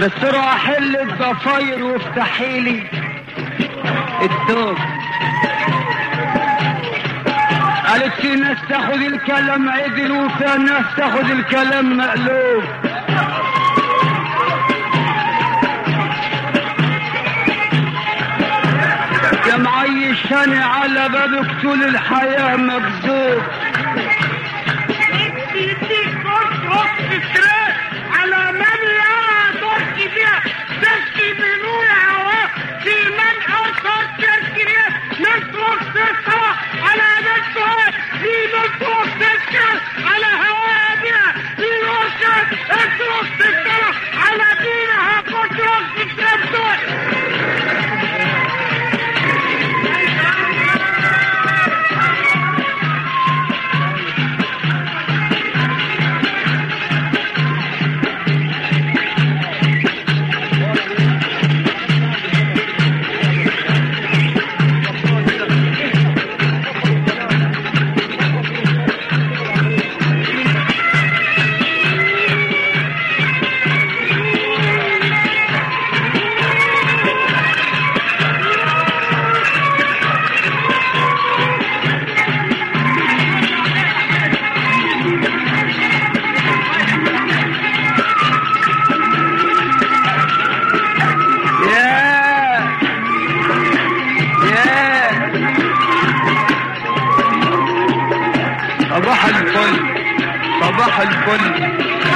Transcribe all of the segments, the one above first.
بس روح حل الضفاير وافتحي لي الدور قالت في ناس تاخد الكلام عدل وفي ناس تاخد الكلام مقلوب يا معيشاني على بابك طول الحياة مكذوب يديك فرصة تتراك على من يرى تركي فيها تشكي بنور هواه في من أرسل تذكيرية نصرف تسعى على نفسها في نصرف تذكر على هواها بها في نصرف اصرف تذكر على دينها قدرك تتربى ياه ياه صباح الفل صباح الفل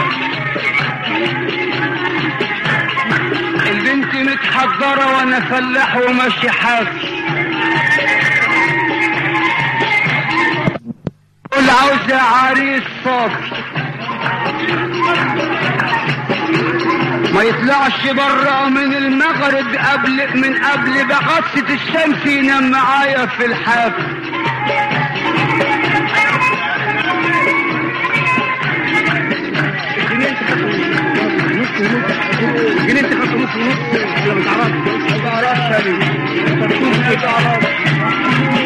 البنت متحضرة وانا فلاح وماشي حافي قول عاوزة عريس صافي ما يطلعش برا من المغرب قبل من قبل بغسة الشمس ينام معايا في الحافل جنيه انت خدت نص ونص ولا ما تعرفش؟ ما تعرفش ما تعرفش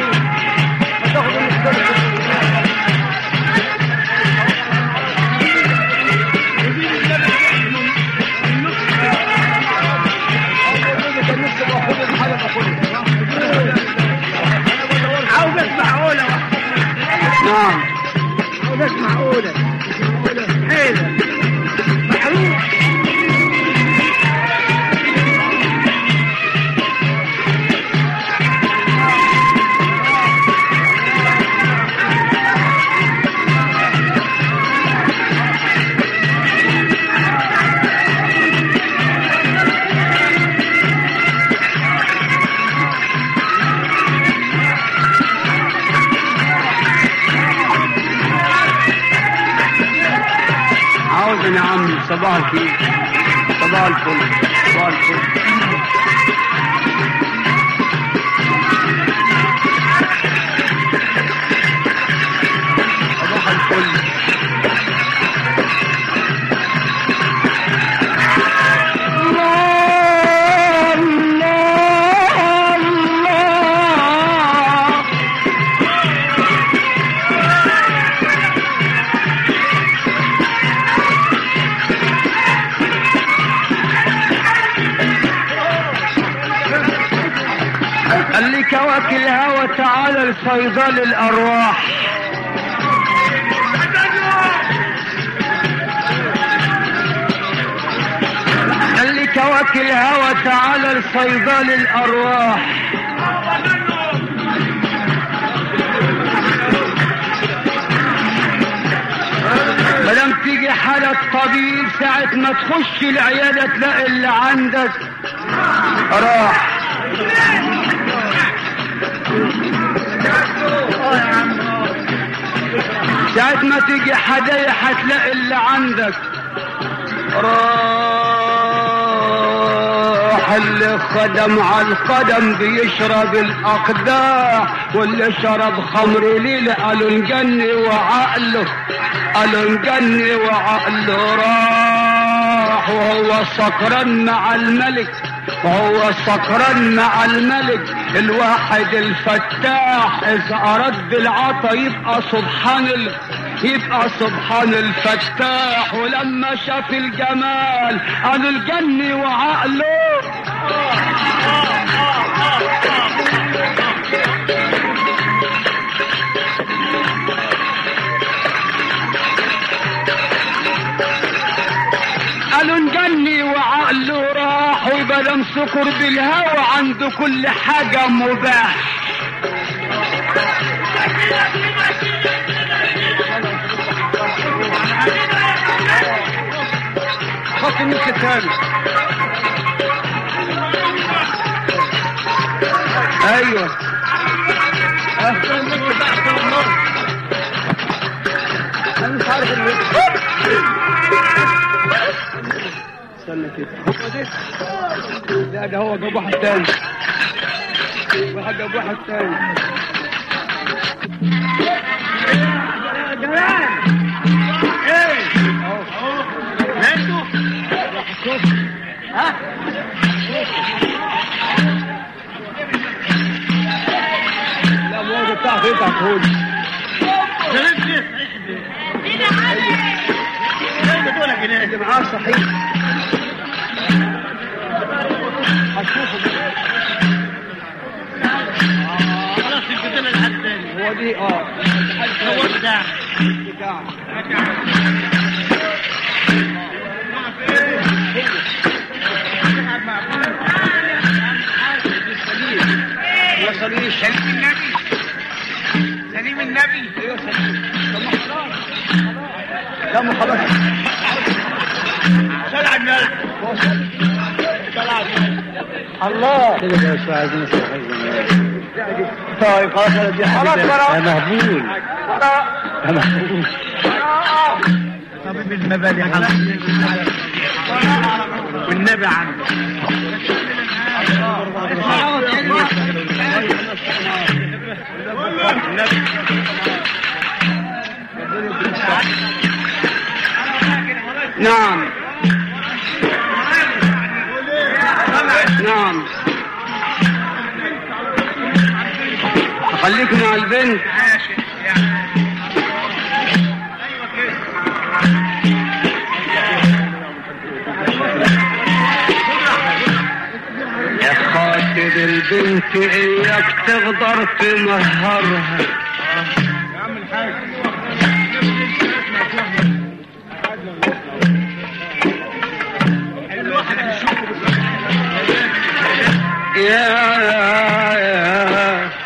عاوز اسمع اولى نعم عاوز اسمع اولى حيلة معروف عاوز يا عمي صباح الخير صباح الفل صباح الفل صباح الفل الله الله الله قال لي كواكل الهوى تعالى لصيدل الارواح قال لي كواكل الهوى تعالى لصيدل الارواح مدام تيجي حالة طبيب ساعة ما تخش العيادة تلاقي اللي عندك راح ساعة ما تيجي حدايا هتلاقي اللي عندك راح اللي خدم على القدم بيشرب الأقداح واللي شرب خمر ليلة قالوا نجني وعقله قالوا نجني وعقله راح وهو سكران مع الملك وهو سكران مع الملك الواحد الفتاح إذا أرد العطا يبقى سبحان ال... يبقى سبحان الفتاح ولما شاف الجمال قالوا الجن وعقله قالوا انجني وعقله راح ويبقى لم سكر بالهوى عنده كل حاجة مباح خط النص الثاني ايوه انا مش عارف اللي استنى كده هو ده لا ده هو جاب واحد تاني واحد جاب واحد تاني يا جلال ايه اهو ماتوا شوف ها لا مو بتاعته يطلع فوق اللي معاه صحيح هتشوفه خلاص القدام الحد تاني هو دي اه هو بتاع بتاع وصليش سليم النبي سليم النبي ايوه سليم طب ما خلاص لا ما خلاص صل على النبي وصل صل على النبي الله كده بس عايزين نصلح طيب خلاص انا دي خلاص يا خلاص مهبول يا مهبول طبيب المبادئ والنبي عنه نعم نعم خليك مع البنت يا خاطر البنت اياك تغدر تمهرها يا يا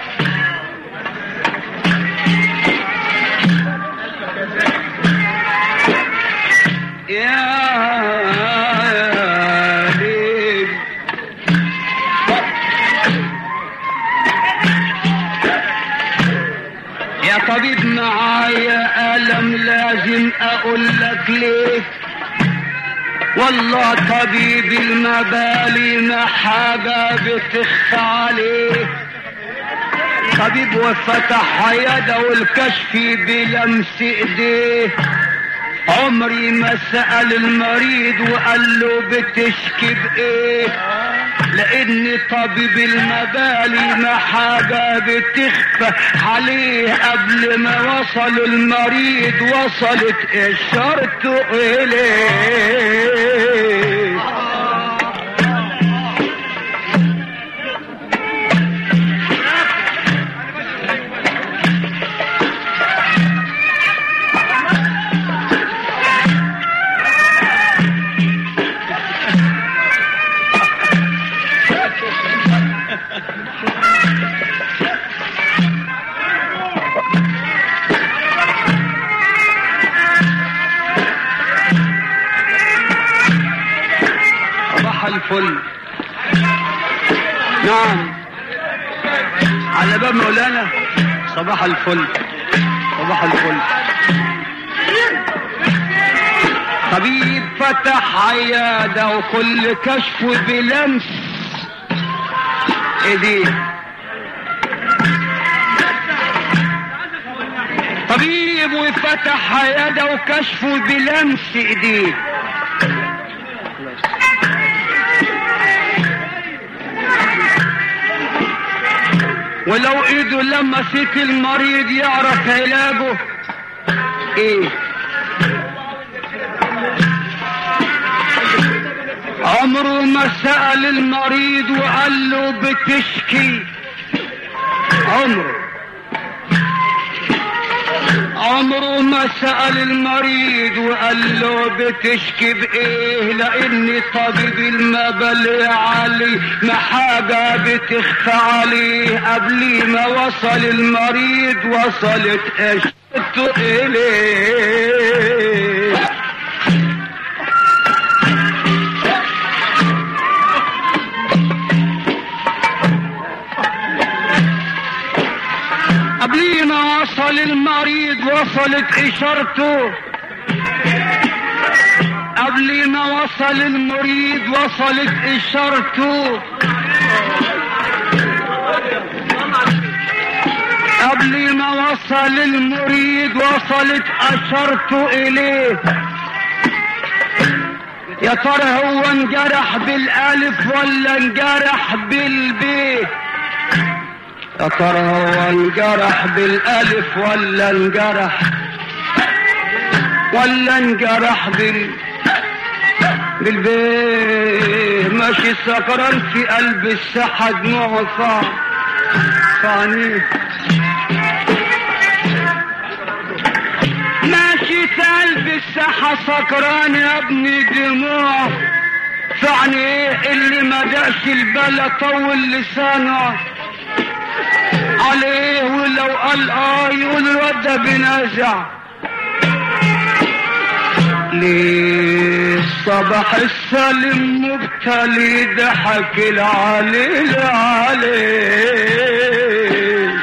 يا يا ليل يا طبيب معايا ألم لازم أقول لك ليه والله طبيب المبالي ما حاجة بتخفى عليه طبيب وفتح يده والكشف بلمس ايديه عمري ما سأل المريض وقال له بتشكي بإيه لأن طبيب المبالي ما حاجة بتخفى عليه قبل ما وصل المريض وصلت إشارته إليه صباح الفل نعم على باب مولانا صباح الفل صباح الفل طبيب فتح عيادة وكل كشف بلمس ايديه طبيب وفتح عيادة وكشف بلمس ايديه ولو ايده لمست المريض يعرف علاجه ايه عمره ما سأل المريض وقال له بتشكي عمره عمره ما سأل المريض وقال له بتشكي بإيه لأن طبيب المبلغ علي ما حاجة بتخفى عليه قبل ما وصل المريض وصلت اشتته إليه قبل ما وصل المريض وصلت اشارته قبل ما وصل المريض وصلت اشارته قبل ما وصل المريض وصلت اشارته اليه يا ترى هو انجرح بالالف ولا انجرح بالبيت يا ترى هو انجرح بالالف ولا انجرح ولا انجرح بال بالبيه ماشي سكران في قلب الساحة دموعه صعب صانيه ماشي في قلب الساحة سكران يا ابني دموعه فعني ايه اللي ما دقش البلا طول لسانه عليه ولو قال اه يقول الواد ده بينازع ليه الصباح السلم مبتلي ضحك العليل عليه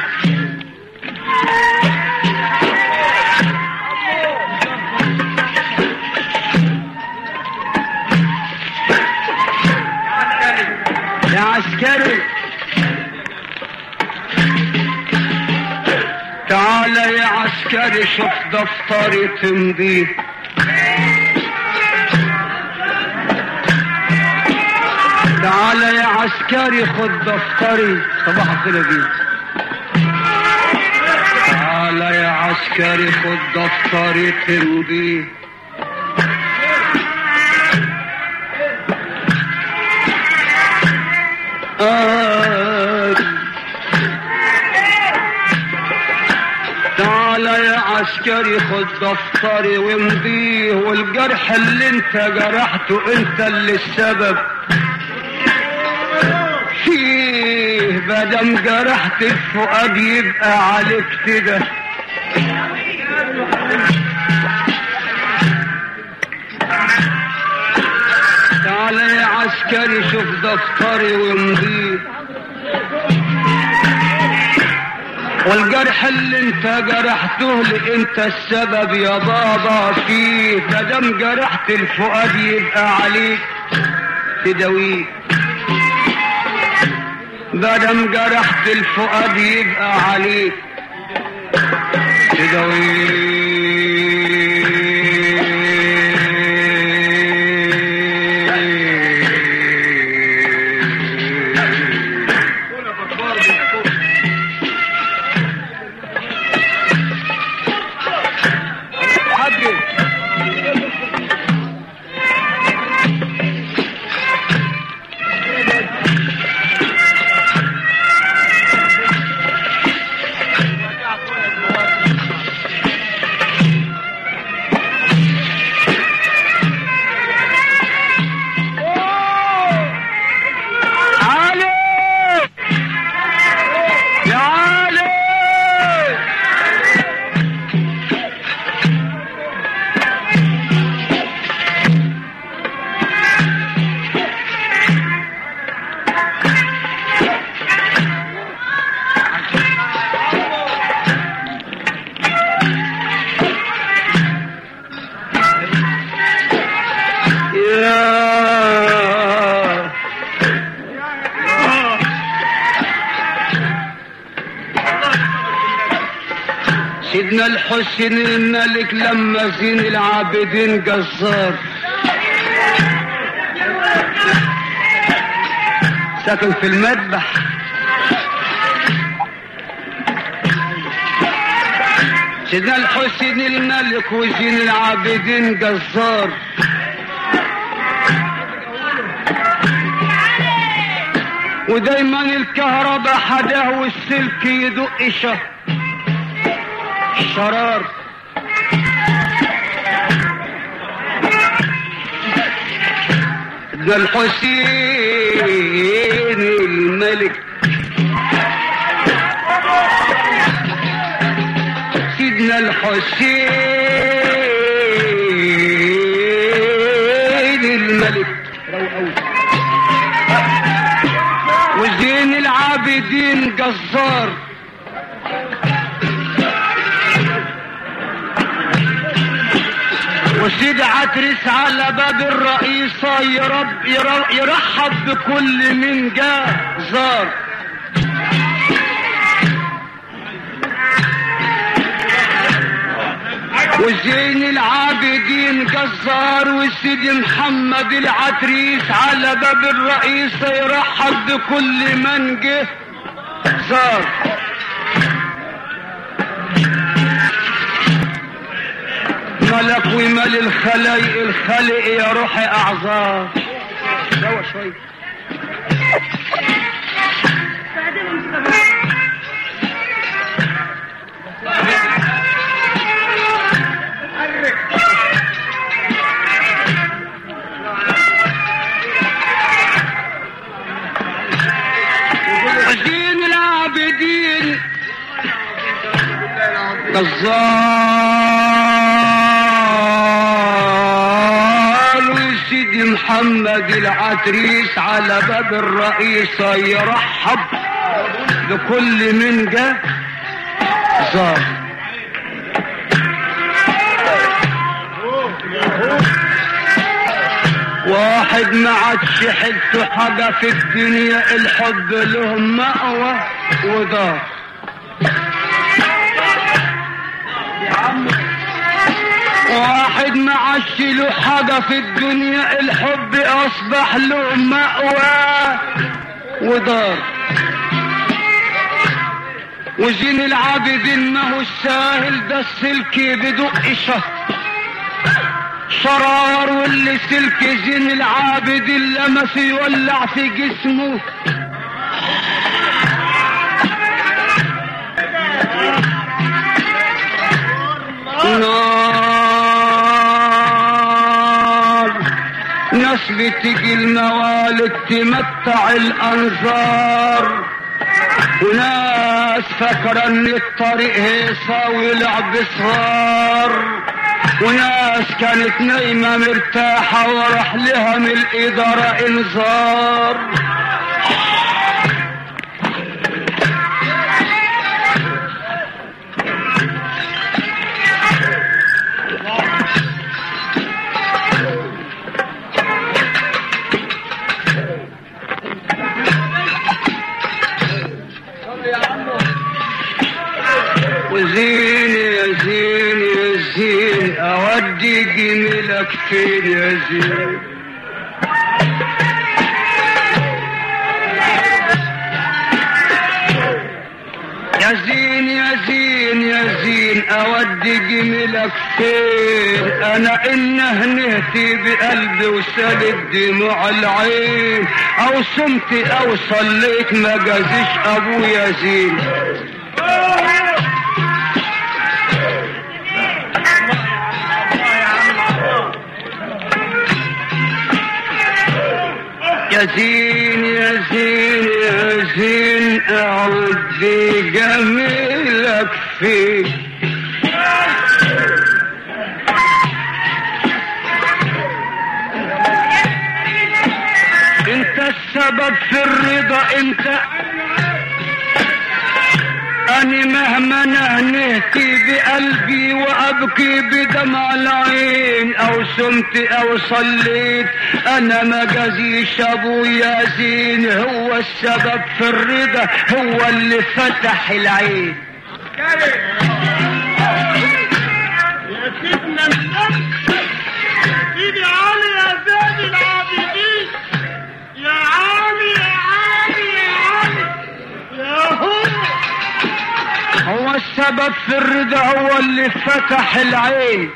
يا عسكري تعال يا عسكري شوف دفتري تمضيه تعال يا عسكري خد دفتري صباح الخير يا بيه تعال يا عسكري خد دفتري تمضيه آه تعال يا عسكري خد دفتري وامضيه والجرح اللي انت جرحته انت اللي السبب فيه مادام جرحت الفؤاد يبقى عليك كده تعال يا عسكري شوف دفتري وامضيه والجرح اللي انت جرحته لي انت السبب يا بابا فيه مادام جرحت الفؤاد يبقى عليك تداويه مادام جرحت الفؤاد يبقى عليك تداويه حقي علي يا علي يا سيدنا الحسين الملك لما زين العابدين جزار ساكن في المذبح سيدنا الحسين الملك وزين العابدين جزار ودايما الكهرباء حداه والسلك يدق شه شرار ده الحسين الملك سيدنا الحسين الملك وزين العابدين جزار وسيد عترس على باب الرئيسة يرب ير- يرحب بكل من جاء زار وزين العابدين جزار وسيدي محمد العتريس على باب الرئيسة يرحب بكل من جه زار ملك ومال الخلايق الخلق يا روحي اعذار دوا شوي زين العابدين غزال وسيدي محمد العتريس على باب الرئيسة يرحب بكل من جاء زار واحد ما عادش حلته حاجة في الدنيا الحب له مأوى ودار واحد ما عادش له حاجة في الدنيا الحب أصبح له مأوى ودار وزين العابدين ما هو الساهل ده السلك بدق شهر شرار واللي سلك زين العابد لمس يولع في جسمه نار ناس بتجي الموالد تمتع الانظار وناس فاكرة ان الطريق هيصة ولعب صغار وناس كانت نايمة مرتاحة وراح لها من الإدارة إنذار وزين يا زين يا زين اودي جميلك فين يا زين يا زين يا زين يا زين اودي جميلك فين انا ان هنهتي بقلبي وسالت دموع العين او صمت او صليت ما جازيش ابويا زين يا زين يا زين يا زين اعود بجميلك فيك انت السبب في الرضا انت أنا مهما نهنهتي بقلبي وأبكي بدمع العين أو سمت أو صليت أنا ما جازيش أبو ياسين هو السبب في الرضا هو اللي فتح العين يا سيدنا النبي سيدي علي يا زين العابدين يا علي يا علي يا علي يا هو هو السبب سبب في الرضا هو اللي فتح العين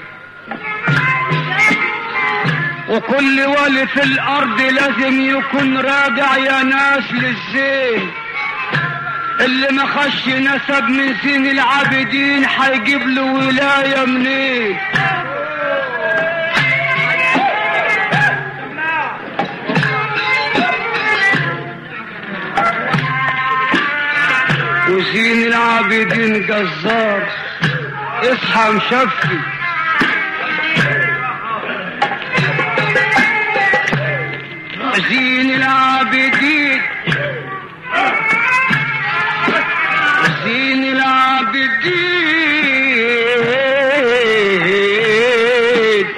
وكل ولي في الارض لازم يكون راجع يا ناس للزين اللي ما خش نسب من زين العابدين هيجيب له ولايه منين وزين العابدين جزار اصحى مشفي زين العابدين زين العابدين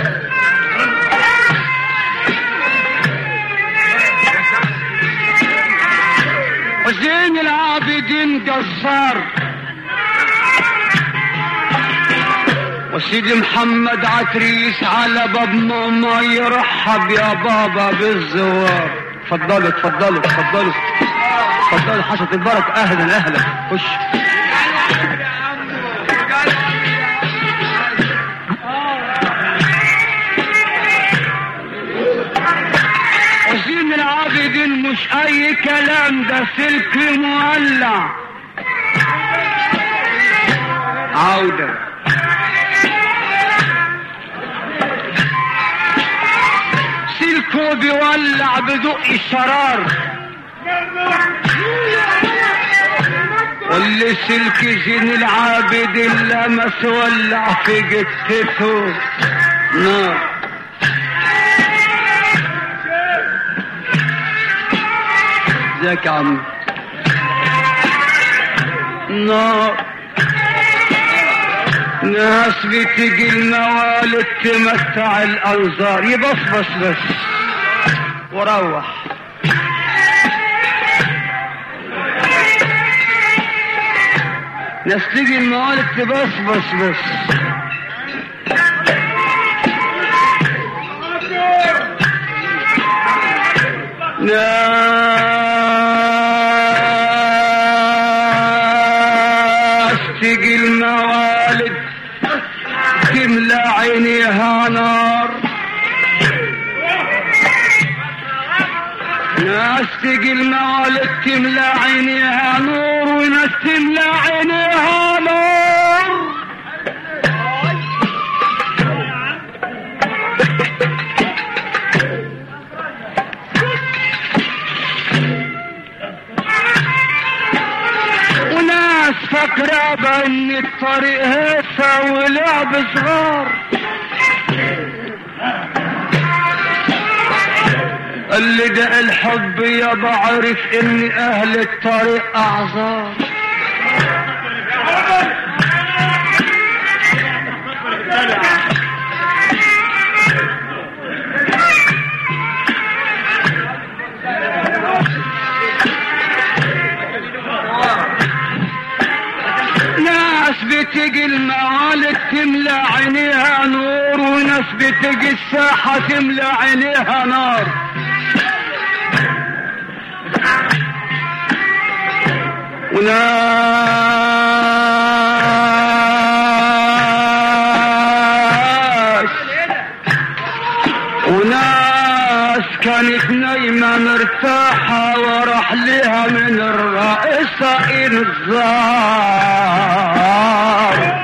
زين العابدين جزار وسيدي محمد عتريس على باب ماما يرحب يا بابا بالزوار اتفضلوا اتفضلوا اتفضلوا اتفضلوا حشة البركة اهلا اهلا خش وزين العابدين مش اي كلام ده سلك مولع عودة سلكه بيولع بدق الشرار واللي سلك زين العابد لمس ولع في جثته نار ازيك يا عم نار ناس بتجي الموالد تمتع الانظار يبصبص بس وروح ناس تيجي الموالد تبصبص بس ناس تجي الموالد تملى عينيها نار ناس تجي الموالد تملى عينيها نور وناس تملى عينيها نور وناس فاكرة بان الطريق هسه ولعب صغار اللي ده الحب يا بعرف ان اهل الطريق اعذار ناس بتجي المعالج تملى عينيها نور وناس بتجي الساحة تملى عينيها نار وناس وناس كانت نايمة مرتاحة وراح لها من الرئيسة انذار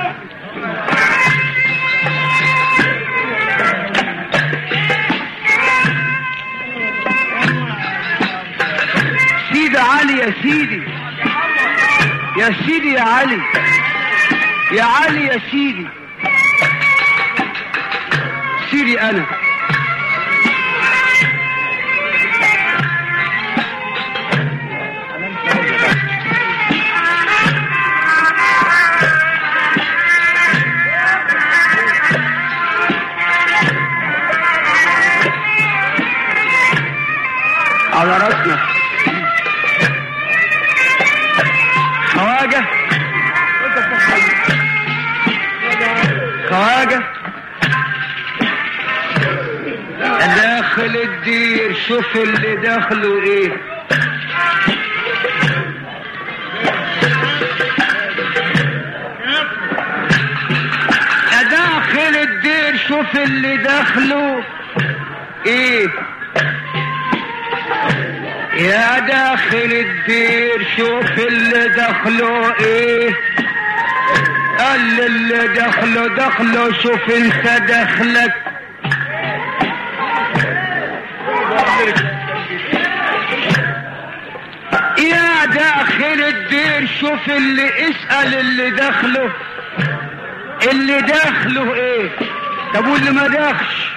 سيدي علي يا سيدي يا سيدي يا علي يا علي يا سيدي سيدي انا على راسنا خواجة خواجة داخل الدير شوف اللي داخله ايه شوف اللي دخله ايه يا داخل الدير شوف اللي دخله ايه قال اللي دخله دخله شوف انت دخلك يا داخل الدير شوف اللي اسأل اللي دخله اللي داخله ايه طب واللي ما داخش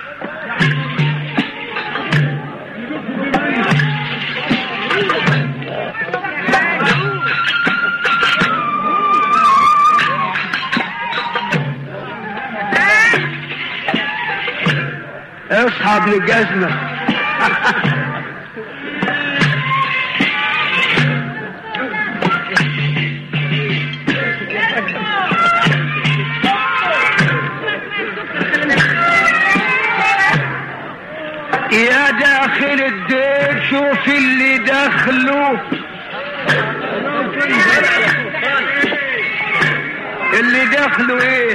اصحى ابن الجزمة يا داخل الدير شوف اللي دخله اللي دخله ايه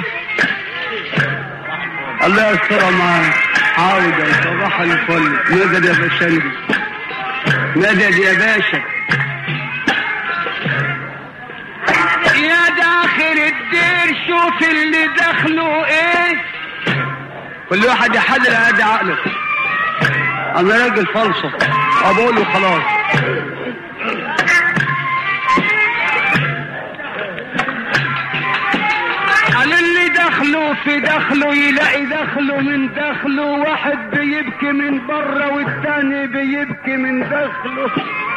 الله يستر معاك عاودة صباح الفل مدد يا باشندي مدد يا باشا يا داخل الدير شوف اللي دخله ايه كل واحد يحلل قد عقله انا راجل فلسف اقول له خلاص قال اللي دخله في دخله يلاقي دخله من دخله واحد بيبكي من بره والتاني بيبكي من دخله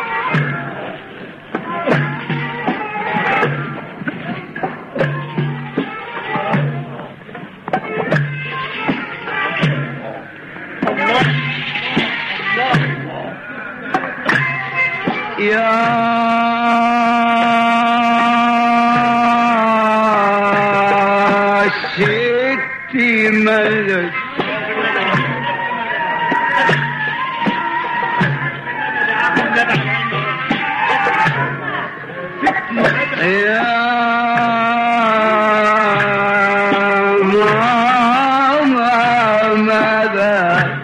يا ستي ملك يا ماما ماذا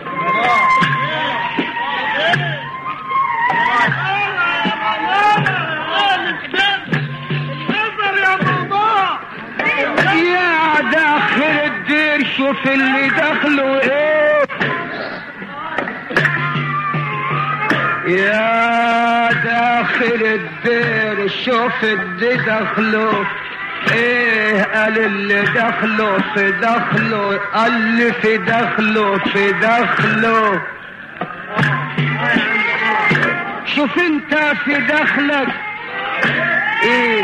نظر يا بابا يا داخل الدير شوف اللي دخله ايه يا داخل الدير شوف اللي دخله ايه قال اللي دخله في دخله قال اللي في دخله في دخله شوف انت في دخلك ايه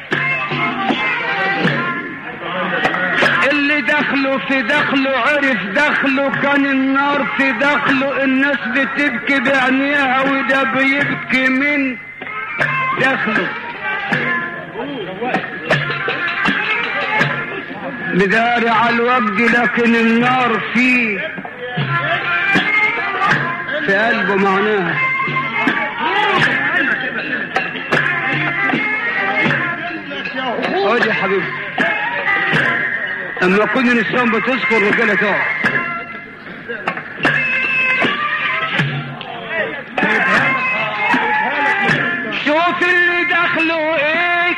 اللي دخله في دخله عرف دخله كان النار في دخله الناس بتبكي بعينيها وده بيبكي من دخله بداري على الوجد لكن النار فيه في قلبه معناها خد يا حبيبي اما كل نسوان بتذكر رجاله تقع شوف اللي دخله ايه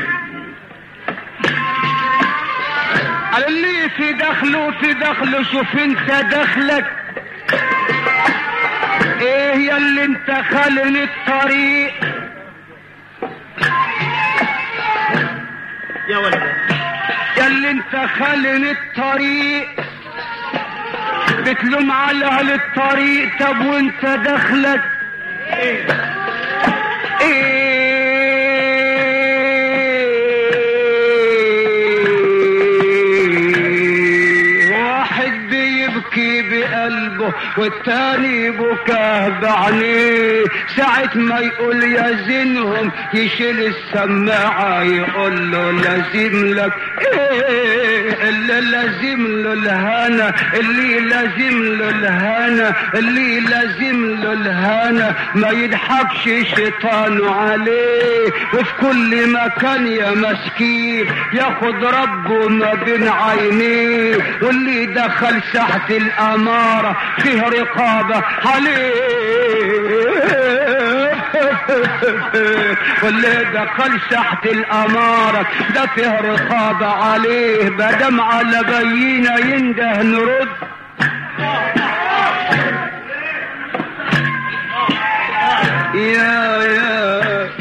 قال اللي في دخله في دخله شوف انت دخلك ايه يا اللي انت خالن الطريق يا ولد يا اللي انت خالن الطريق بتلوم على اهل الطريق طب وانت دخلك ايه واحد بيبكي يبكي بقلبه والتاني بكاه بعينيه ساعة ما يقول يزنهم يشيل السماعة يقول له لازم لك ايه اللي لازم له الهنا اللي لازم له الهنا اللي لازم له الهنا ما يضحكش شيطان عليه وفي كل مكان يا مسكين ياخد ربه ما بين عينيه واللي دخل ساحة الأمارة فيه رقابة عليه واللي دخل ساحة الأمارة ده فيه رقابة عليه بدم على بينا ينده نرد يا يا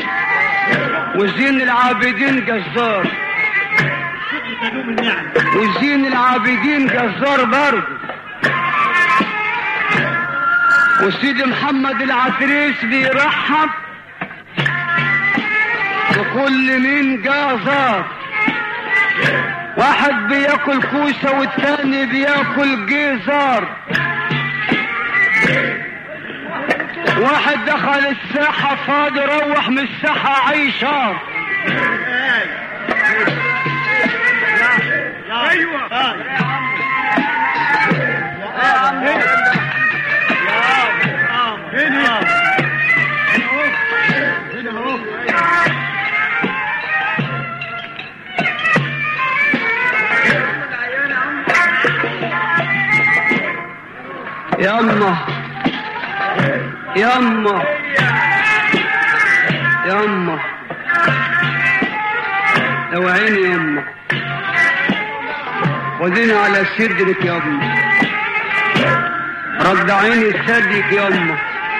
وزين العابدين جزار وزين العابدين جزار برضه وسيدي محمد العتريس بيرحب وكل مين جازار واحد بياكل كوسة والتاني بياكل جيزار واحد دخل الساحة فاضي روح من الساحة عيشار ايوه هنا يما يما يما لو عيني يما خديني على صدرك يما رضعيني صدرك يما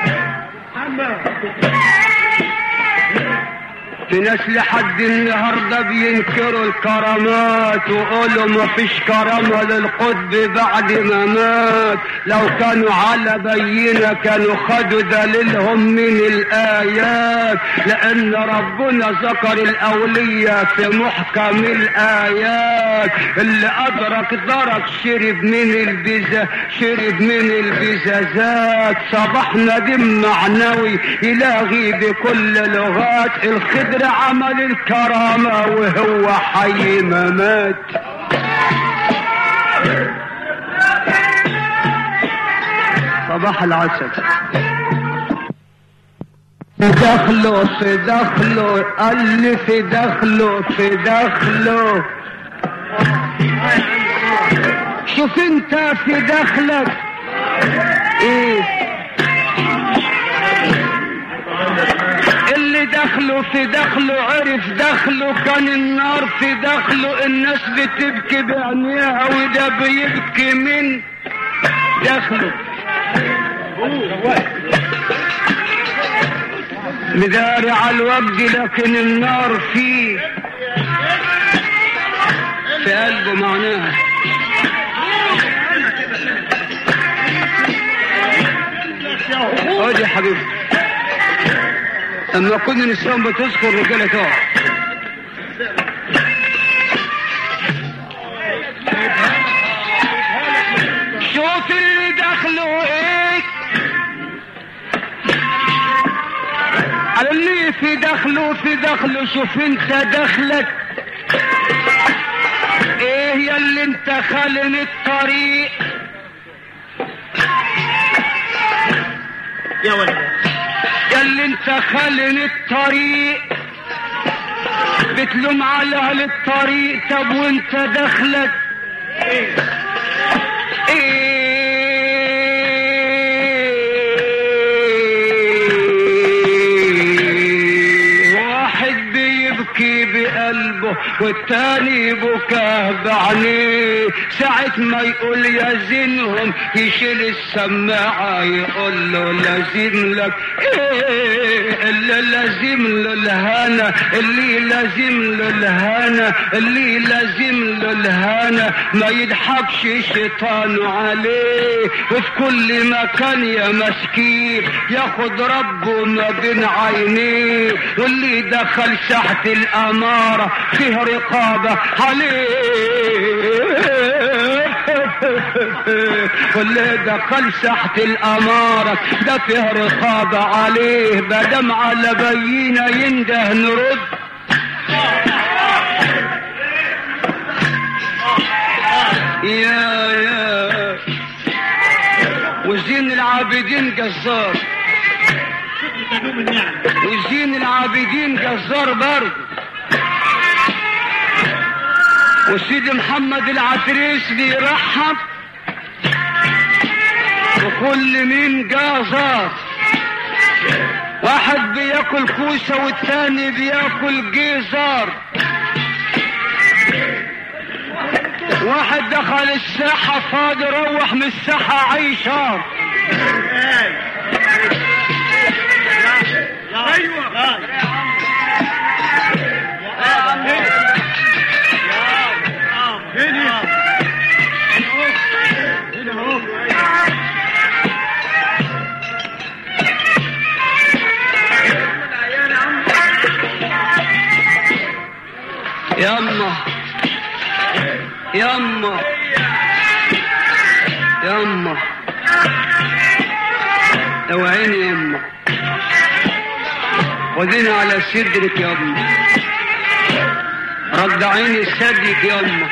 في ناس لحد النهارده بينكروا الكرامات ويقولوا ما فيش كرامه للقطب بعد ما مات لو كانوا على بينه كانوا خدوا دليلهم من الايات لان ربنا ذكر الاولياء في محكم الايات اللي ادرك درك شرب من البزة شرب من البزازات صباحنا دم معنوي يلاغي بكل لغات الخضر عمل الكرامة وهو حي ما مات صباح العسل في دخله في دخله قال لي في دخله في دخله شوف انت في دخلك ايه اللي دخله في دخله عرف دخله كان النار في دخله الناس بتبكي بعينيها وده بيبكي من دخله مداري على الوجد لكن النار فيه في قلبه معناها خد يا حبيبي اما كنا نسوان بتذكر رجاله تقع شوف اللي دخله ايه على اللي في دخله في دخله شوف انت دخلك ايه يا اللي انت خالن الطريق يا ولد يا اللي انت خالن الطريق بتلوم على اهل الطريق طب وانت دخلك ايه واحد بيبكي بقلبه والتاني بكاه بعينيه ساعة ما يقول يزنهم يشيل السماعة يقول له لازم لك ايه اللي لازم له الهنا اللي لازم له الهنا اللي لازم له الهنا ما يضحكش شيطان عليه وفي كل مكان يا مسكين ياخد ربه ما بين عينيه واللي دخل ساحة الأمارة فيه رقابة عليه واللي دخل ساحة الأمارة ده فيه رقابة عليه بدم على بينا ينده نرد يا يا وزين العابدين جزار وزين العابدين جزار برضه وسيدي محمد العتريس بيرحب وكل مين جازار واحد بياكل كوسه والتاني بياكل جيزار واحد دخل الساحة فاضي روح من الساحة عيشار ايوه هنا هنا اهو يما يما يما اوعيني يما خديني على صدرك يما رضعيني صدرك يما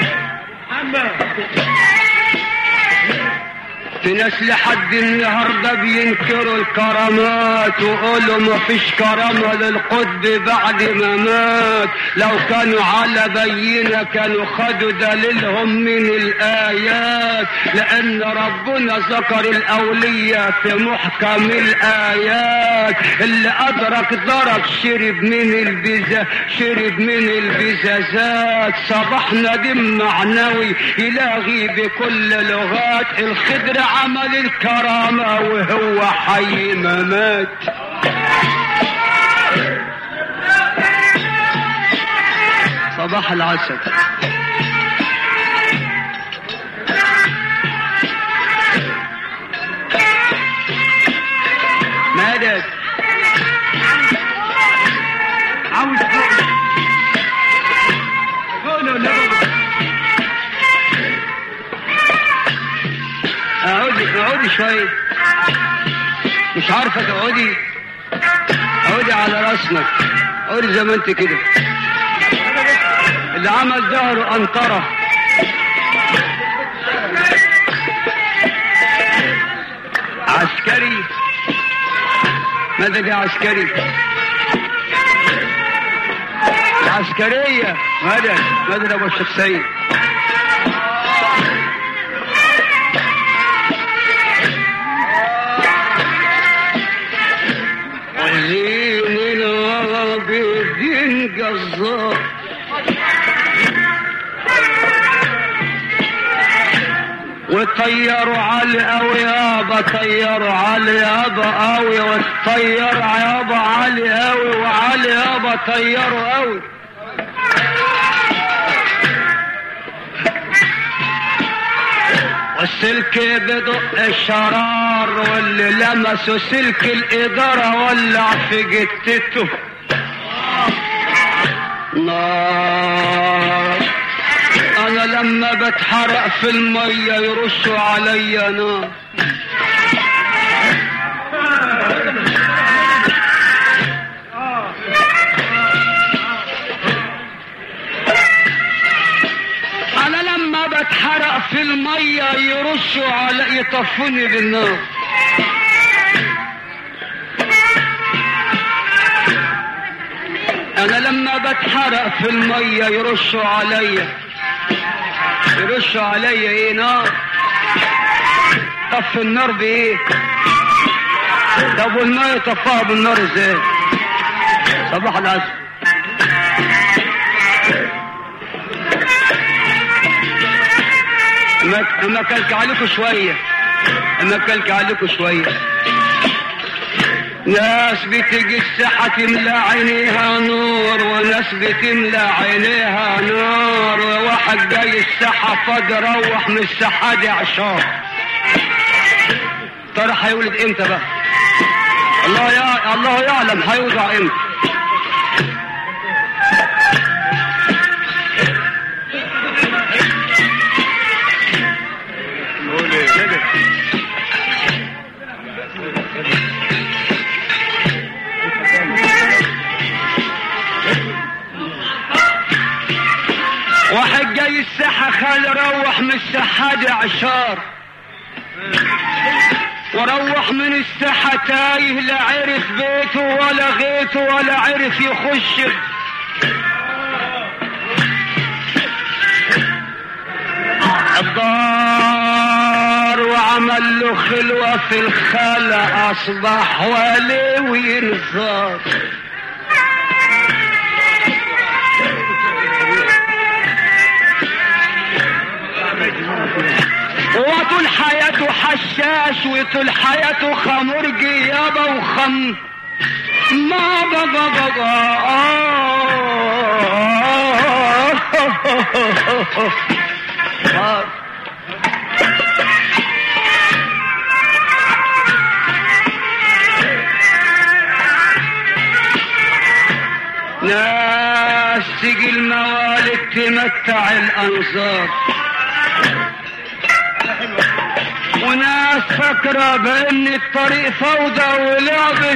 في ناس لحد النهارده بينكروا الكرامات ويقولوا ما فيش كرامه للقطب بعد ما مات لو كانوا على بينه كانوا خدوا دليلهم من الايات لان ربنا ذكر الاولياء في محكم الايات اللي ادرك درك شرب من البزا شرب من البزازات صباحنا دم معنوي يلاغي بكل لغات الخضر عمل الكرامة وهو حي ما مات صباح العسل مدد عاوز قولوا لا اقعدي اقعدي شوية مش عارفة تقعدي اقعدي على راسنا اقعدي زي ما انت كده اللي عمل ظهره قنطرة عسكري مدد يا عسكري عسكرية مدد مدد ابو الشخصية زين العابدين جزار وطيروا علي قوي يابا طيروا علي يابا قوي وطير يابا علي قوي وعلي يابا طيروا قوي والسلك بدق الشرار واللي لمسوا سلك الإدارة ولع في جتته نار أنا لما بتحرق في المية يرشوا عليا نار أنا لما بتحرق في المية يرشوا على يطفوني بالنار أنا لما بتحرق في المية يرشوا عليا يرشوا عليا إيه نار طف النار بإيه؟ طب والمية طفاها بالنار إزاي؟ صباح العسل ما ما كلك عليكم شوية ما كلك عليكم شوية ناس بتجي الساحة تملى عينيها نور وناس بتملى عينيها نار وواحد جاي الساحة فاضي روح من الساحة دي عشار ترى هيولد امتى بقى الله يع... الله يعلم هيوضع امتى من السحاد عشار وروح من الساحة تايه لا عرف بيته ولا غيته ولا عرف يخش الدار وعمل له خلوة في الخلا أصبح ولي وينصار وطول حياته حشاش وطول حياته خمرجي يابا وخم ما بقى بقى آه. ناس تجي الموالد تمتع الأنظار وناس فاكرة بأن الطريق فوضى ولعبس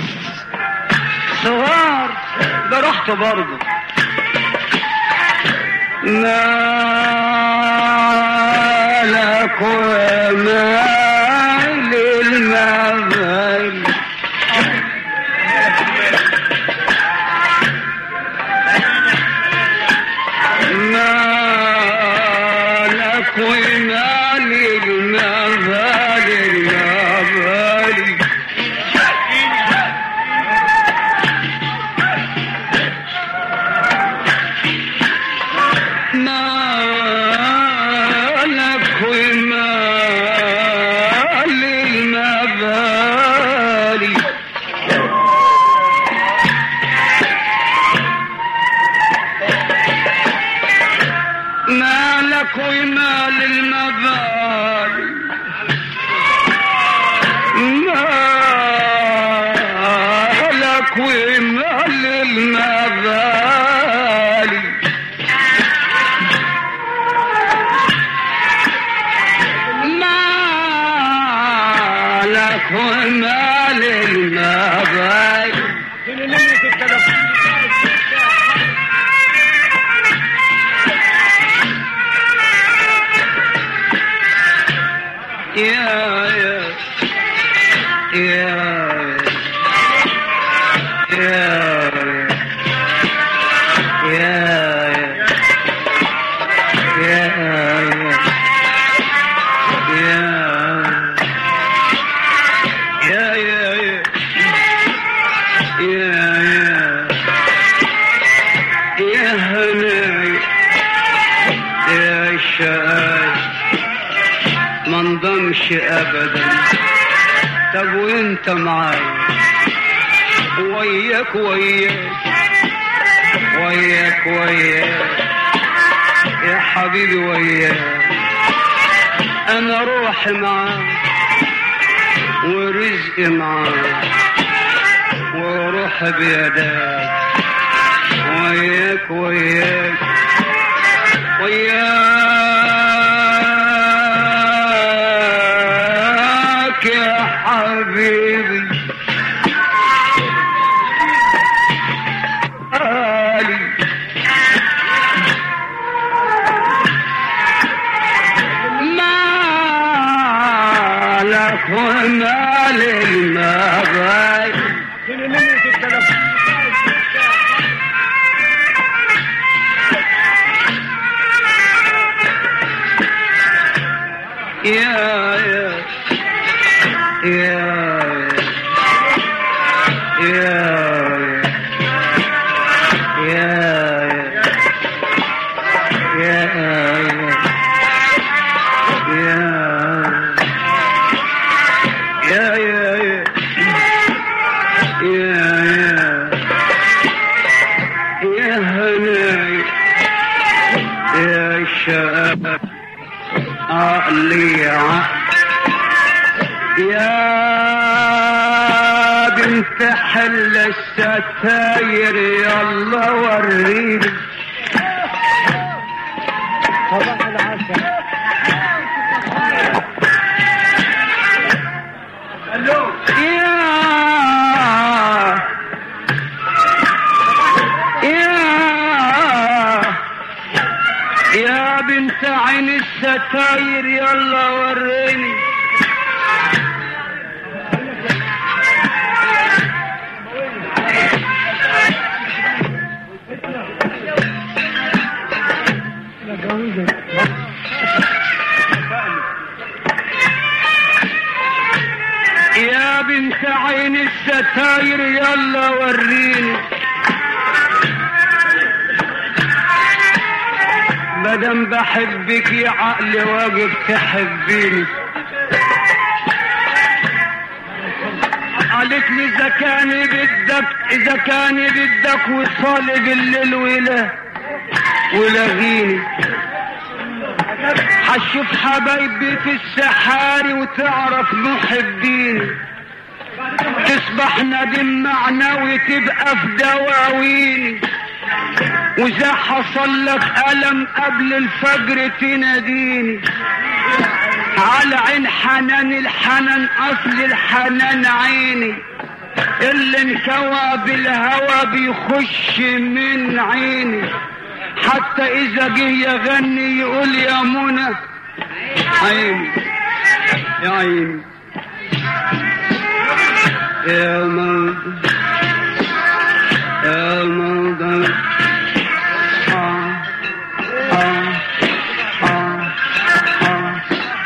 صغار ده رحت برضه مالك ومال المبال مالك ومال المبال المبال مالك ومال المبالي مالك ومال المبالي مالك ومال المبالي مالك ومال المبالي يا يا يا يا يا يا يا يا يا يا يا يا هناي يا شاي ما انضمش ابدا طب وانت معايا وياك وياك وياك وياك يا حبيبي وياك انا روحي معاك ورزقي معاك وروحي بيدك وياك وياك وياك يا حبيبي آلي مالك ومال المغايب يا يا يا يا يا يا يا يا يا يا هناي يا شاب عقلي عقل يا بنت حل الستاير يلا وريني صباح العسل يا يا يا بنت عين الستاير الستاير يلا وريني يا بنت عين الستاير يلا وريني مادام بحبك يا عقل واجب تحبيني قالت لي اذا كان بدك اذا كان بدك وصالي بالليل ولا ولغيني حشوف حبايبي في السحاري وتعرف محبيني تصبح ندم معنوي تبقى في دواويني واذا حصل لك الم قبل الفجر تناديني على عين حنان الحنان اصل الحنان عيني اللي انكوى بالهوى بيخش من عيني حتى اذا جه يغني يقول يا منى عيني يا عيني يا موضة يا موضة آه آه آه آه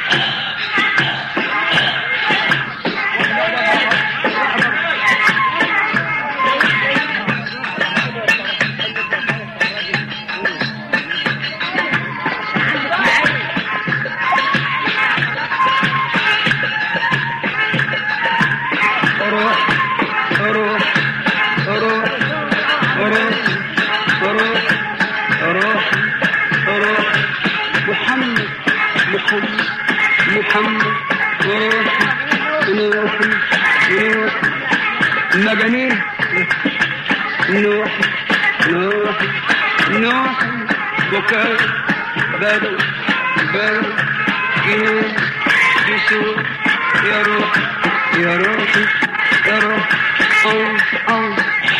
روح روح روح روح روح روح روح محمد محمد محمد روح نوح نوح مجانين نوح نوح نوح بكاء بدو بدو جنون جسور يا روح يا روح يا روح أو أو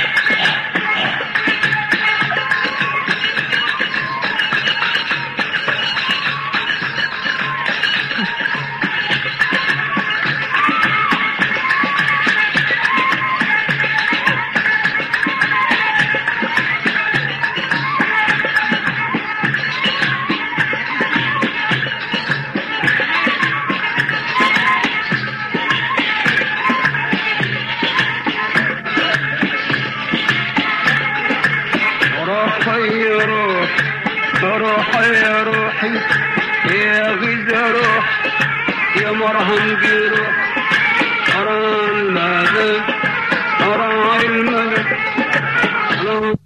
روحي يا روح روحي يا روحي يا غذا روح يا مرهم بروح أرى المدى أرى المدى أرى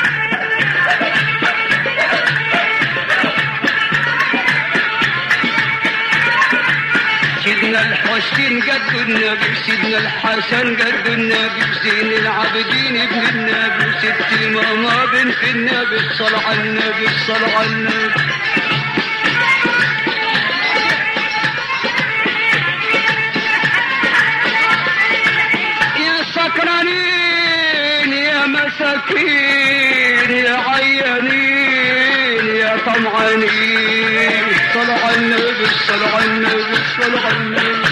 سيدنا الحسين قد النبي سيدنا الحسن قد النبي زين العابدين ابن النبي ست ماما بنت النبي صل على النبي صل على النبي يا سكرانين يا مساكين يا عيانين يا طمعانين صل على النبي صل على النبي صل على النبي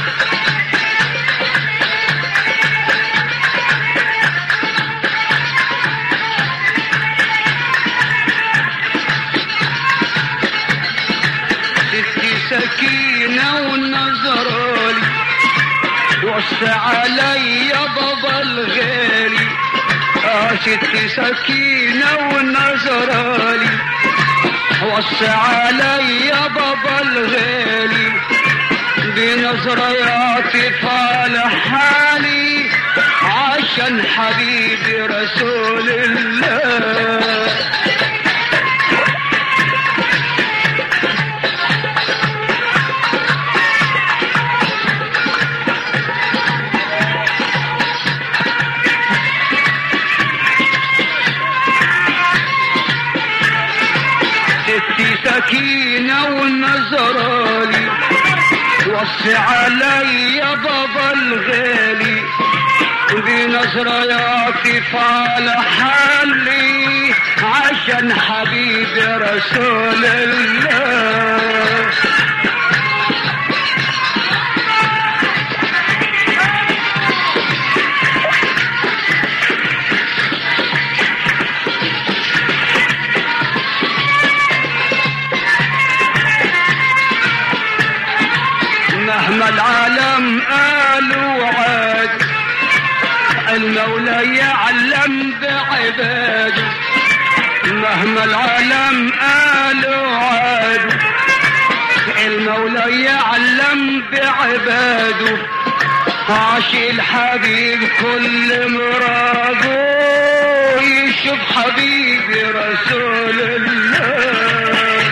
ستي سكينة والنظرالي وسع علي بابا الغالي آه ستي سكينة والنظرالي وسع علي بابا الغالي بنظرة يعطف على حالي عشان حبيبي رسول الله ستي سكينة والنظرالي وصي علي يا بابا الغالي بنظرة يعطف على حالي عشان حبيبي رسول الله مهما العالم قالوا عاد المولى يعلم بعباده مهما العالم قالوا عاد المولى يعلم بعباده عاش الحبيب كل مراده يشوف حبيبي رسول الله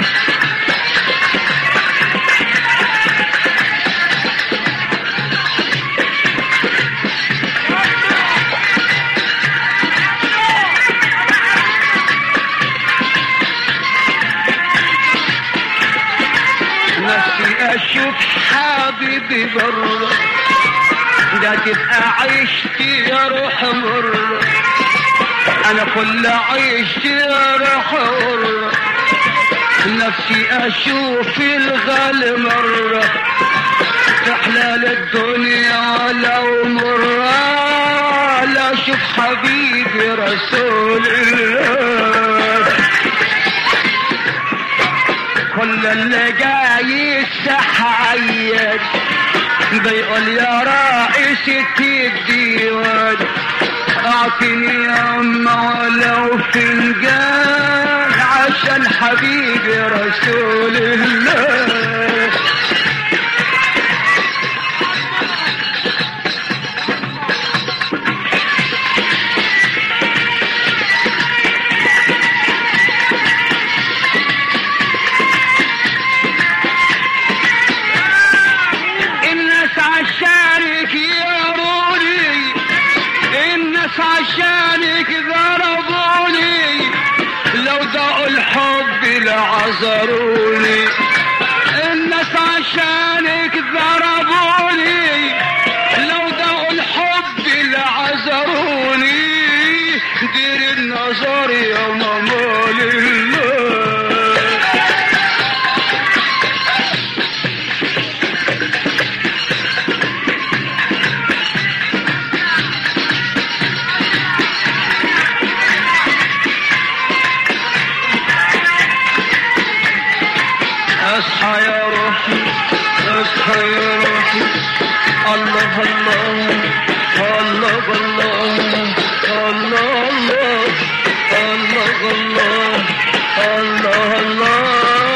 نفسي اشوف حبيبي بره ده تبقى عيشتي يا روح مرة انا كل عيشتي يا روح مرة نفسي اشوف الغالي مرة تحلال الدنيا ولو مرة لا اشوف حبيبي رسول الله كل اللي جاي الساحة عيد بيقول يا رئيس الديوان اعطيني يا اما ولو فنجان عشان حبيبي رسول الله الناس عشانك يروني الناس عشانك ضربوني لو دقوا الحب لعذروني الناس عشانك ضربوني لو دقوا الحب لعذروني دير النظر يا مامول الله اصحى يا روحي اصحى يا روحي الله الله الله الله الله الله الله الله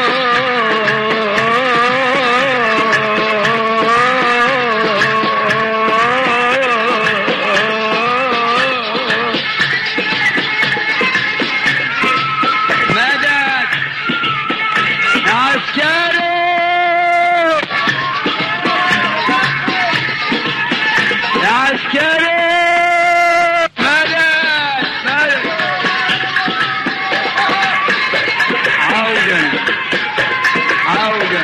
الله مدد عسكري يا عسكري مدد مدد عودا عودا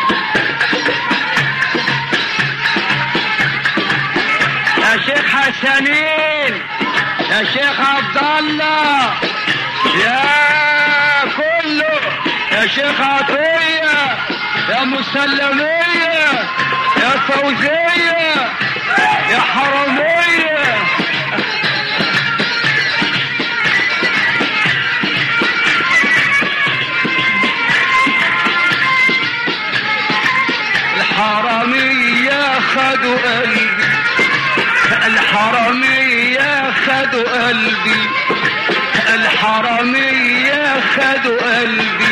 يا شيخ حسنين يا شيخ عبد الله يا كله يا شيخ عطية يا مسلمية يا فوزية يا حرمية الحرمية خدوا قلبي الحرمية خدوا قلبي الحرمية خدوا قلبي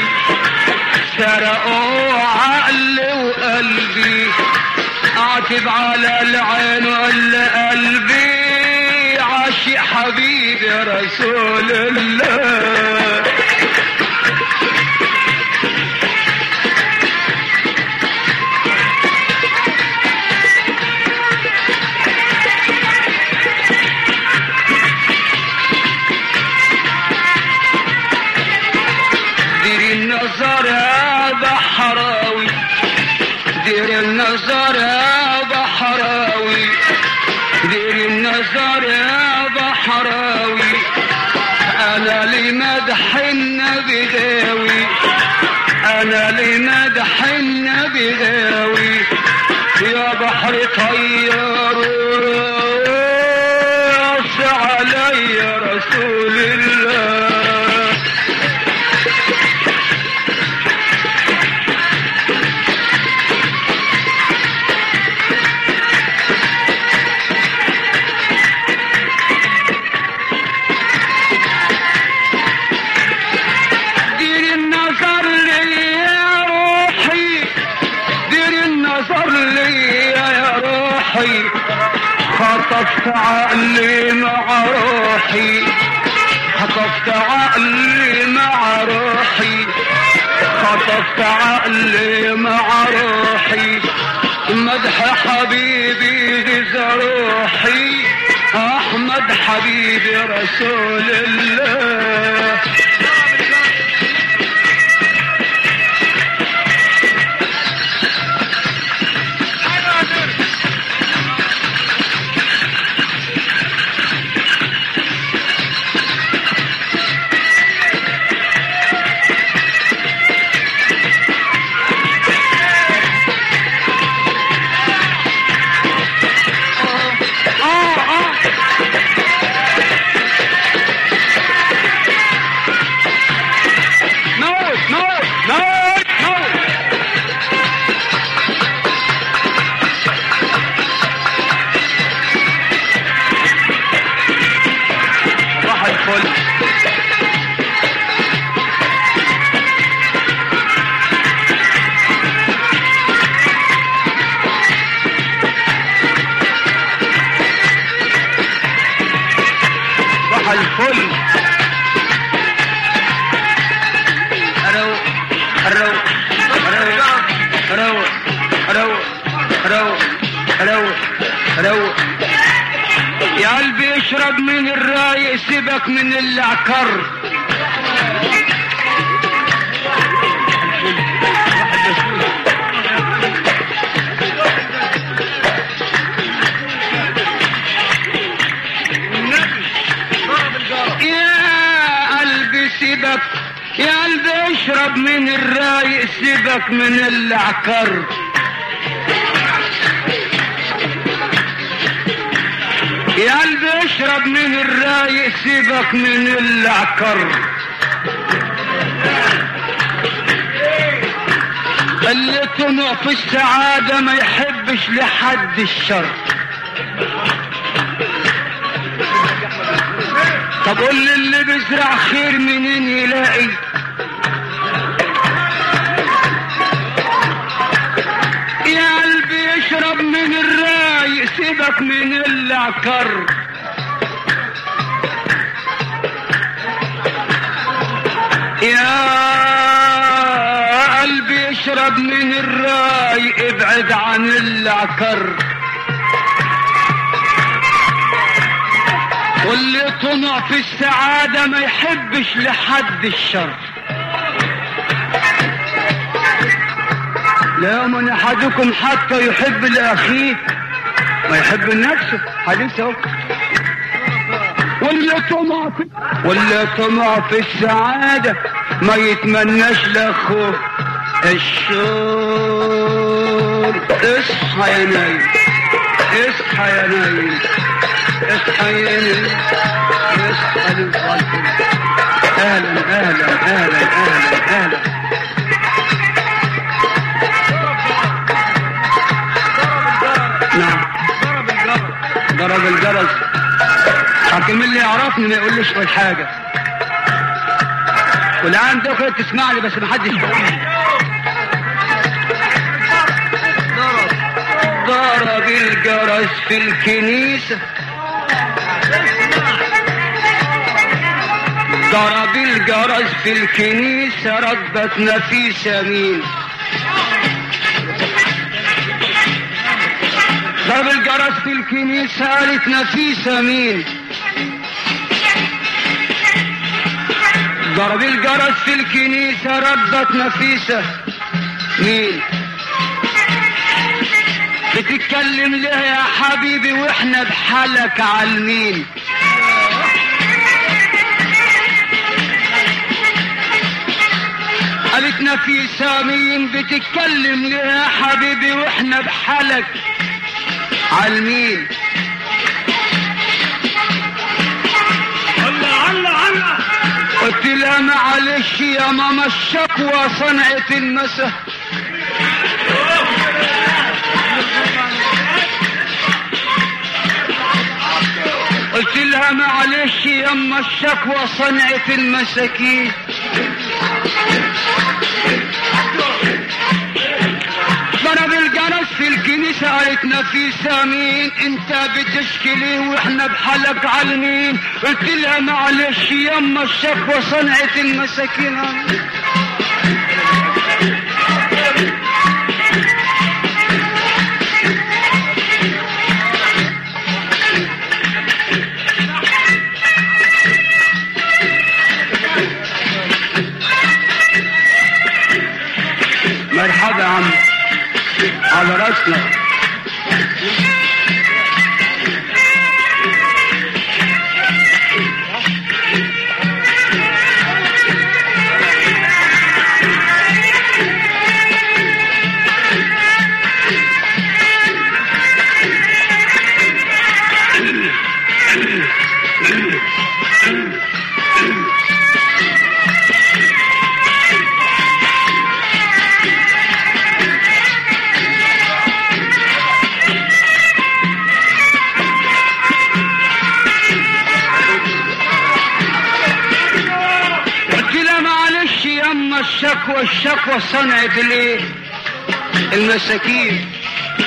سرقوا عقلي وقلبي اعتب على العين ولا قلبي عاشق حبيبي رسول الله دير النظر يا بحراوي دير النظر يا بحراوي دير النظر يا بحراوي انا لمدح النبي داوي انا لمدح النبي داوي يا بحر طيار رأس علي رسول الله خطفت عقلي مع روحي خطفت عقلي مع روحي خطفت عقلي مع روحي مدح حبيبي غذا روحي احمد حبيبي رسول الله اه اه موت موت موت موت صباح الفل صباح الفل أروق أروق أروق أروق أروق أروق أروق أروق يا قلبي اشرب من الرايق سيبك من اللي عكر يا قلبي سيبك يا قلبي اشرب من الرايق سيبك من اللي عكر يا قلبي اشرب من الرايق سيبك من اللي عكر اللي طمع في السعادة ما يحبش لحد الشر طب قول لي اللي بيزرع خير منين يلاقي يا قلبي اشرب من الراي سيبك من اللي عكر يا قلبي اشرب من الراي ابعد عن اللي عكر واللي طمع في السعادة ما يحبش لحد الشر لا يؤمن احدكم حتى يحب لاخيه ما يحب لنفسه حديث اهو واللي طمع في واللي طمع في السعادة ما يتمناش لاخوه الشر اصحى يا نايم اصحى يا نايم اصحى يا نايم اصحى للفجر اهلا اهلا اهلا اهلا اهلا نعم ضرب الجرس حكم اللي يعرفني ما يقولش ولا حاجه والان دخل تسمعني بس ما حدش يقول ضرب الجرس في الكنيسة ضرب الجرس في الكنيسة ردت نفيسة مين ضرب الجرس في الكنيسة قالت نفيسة مين ضرب الجرس في الكنيسة ردت نفيسة مين بتتكلم ليه يا حبيبي واحنا بحالك عالمين قالت نفيسة مين بتتكلم ليه يا حبيبي واحنا بحالك عالمين الله الله الله قلت لها معلش يا ماما الشكوى صنعت المسح قلت لها معلش يما الشكوى صنعت المساكين ضرب الجرس في الكنيسة سألت نفيسة مين انت بتشكي ليه واحنا بحالك عالمين قلت لها معلش يما الشكوى صنعة المساكين مرحبا يا عم على راسنا قلت لها معلش يما الشكوى الشكوى صنعت الايه المساكين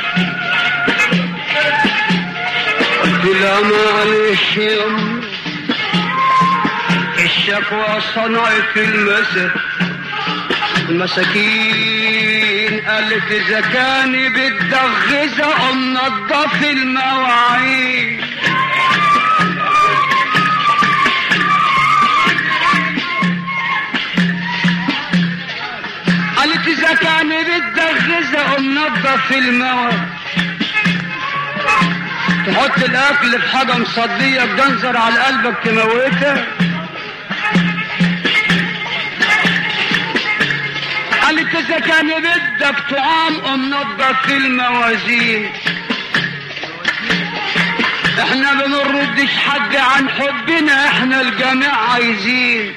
قلت لها معلش يما الشكوى صنعت المسا المساكين قالت اذا كان بتدغزة ام نضف المواعين قالت اذا كان بتدغزة ام نضف المواعين تحط الاكل في حاجه مصديه بجنزر على قلبك تموتها قالت اذا كان بدك طعام ام نضف الموازين احنا ما بنردش حد عن حبنا احنا الجميع عايزين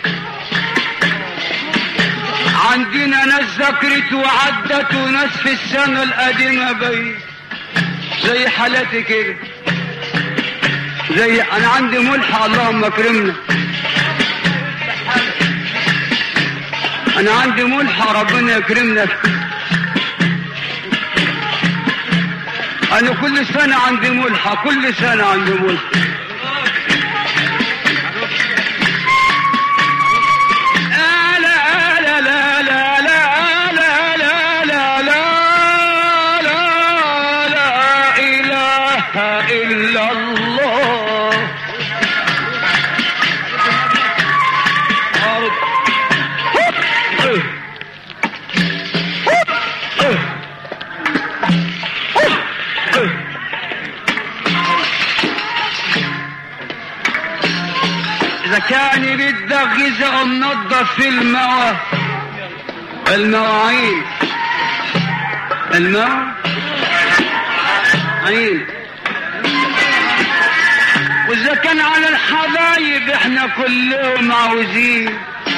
عندنا ناس ذكرت وعدت وناس في السنة القديمة بي زي حالاتي كده زي انا عندي ملحق اللهم اكرمنا انا عندي ملحق ربنا يكرمنا انا كل سنة عندي ملحق كل سنة عندي ملحق لا لا لا لا لا لا لا لا لا لا لا لا إله إلا الله إذا كان بدك غذاء منظف في الموا المواعين الماء عين وإذا كان على الحبايب احنا كلهم عاوزين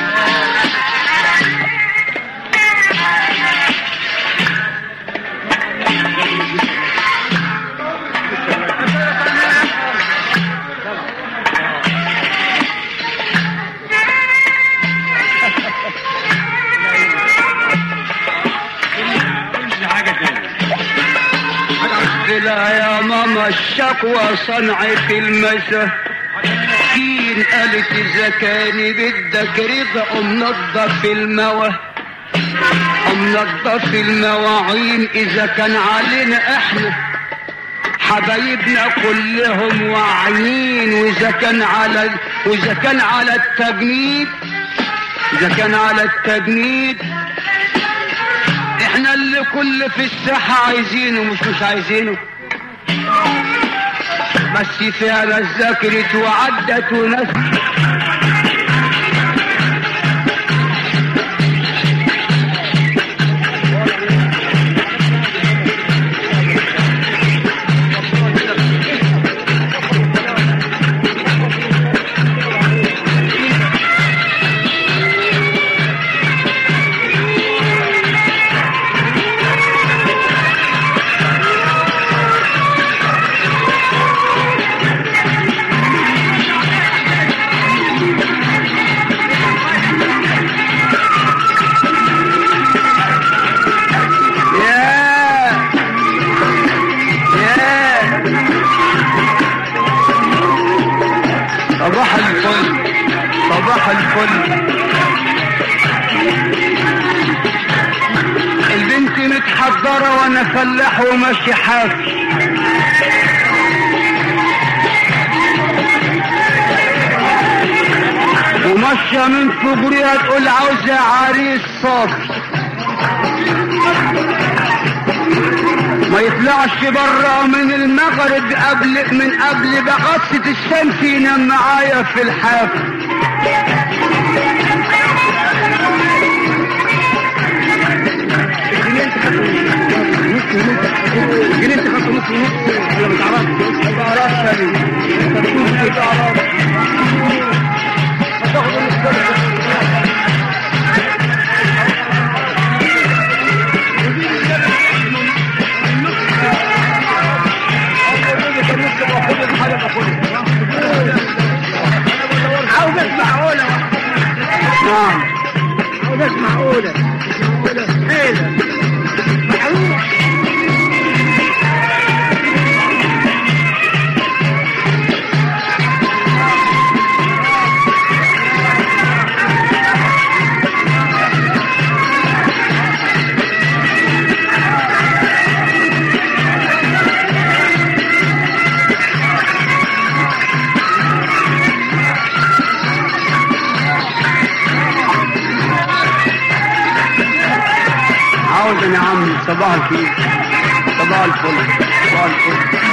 حاجة تاني قلت لها يا ماما الشكوى صنعة المسا كين قالت إذا كان بدك رضا أم نضف الموا أم نضف المواعين إذا كان علينا إحنا حبايبنا كلهم واعيين وإذا كان على وإذا كان على التجنيد إذا كان على التجنيد احنا اللي كل في الساحة عايزينه مش مش عايزينه بس فيها ناس ذكرت وعدت وناس وانا فلاح وماشي حافي وماشية من فجرها تقول عاوزة عريس صافي ما يطلعش برا من المغرب قبل من قبل بغطة الشمس ينام معايا في الحافل جنيه انت خدت نص ونص ولا ما تعرفش؟ ما تعرفش يا بيه. انت بتقول ما تعرفش. هتاخد المستقبل. عاوز اسمع اولى نعم عاوز اسمع اولى حيلة معروف عاوز يا عم صباح الخير صباح الفل صباح الفل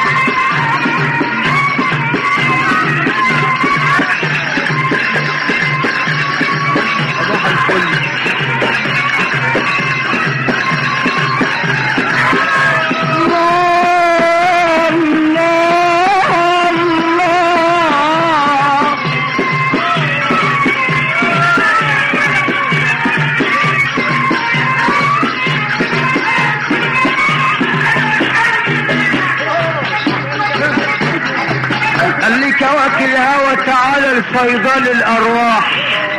صباح الفل الله الله الله خليك واكل هوا تعالى الفيضان الارواح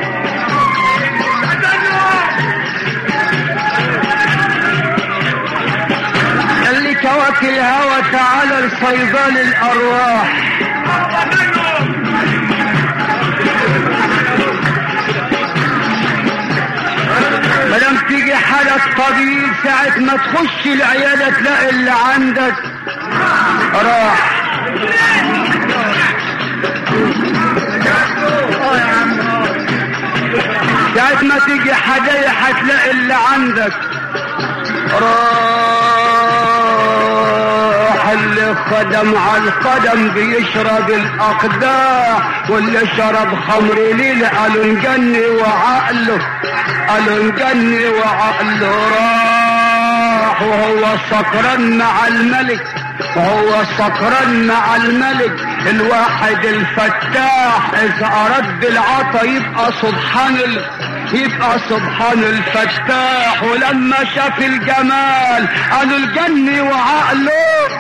خليك واكل هوا تعالى الفيضان الارواح مدام تيجي حالة طبيب ساعة ما تخش العيادة تلاقي اللي عندك راح ساعة ما تيجي حدايا هتلاقي اللي عندك راح اللي خدم على القدم بيشرب الأقداح واللي شرب خمر ليل قالوا نجني وعقله قالوا نجني وعقله راح وهو سكران مع الملك وهو سكران مع الملك الواحد الفتاح اذا ارد العطا يبقى سبحان ال... يبقى سبحان الفتاح ولما شاف الجمال قالوا الجني وعقله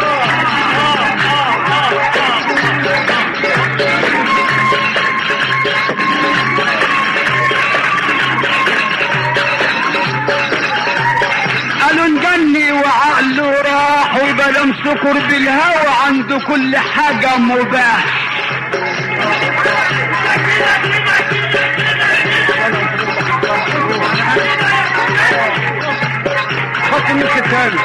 قالوا نجني وعقله راح وبلا سكر بالهوى عنده كل حاجة مباح حط النص الثاني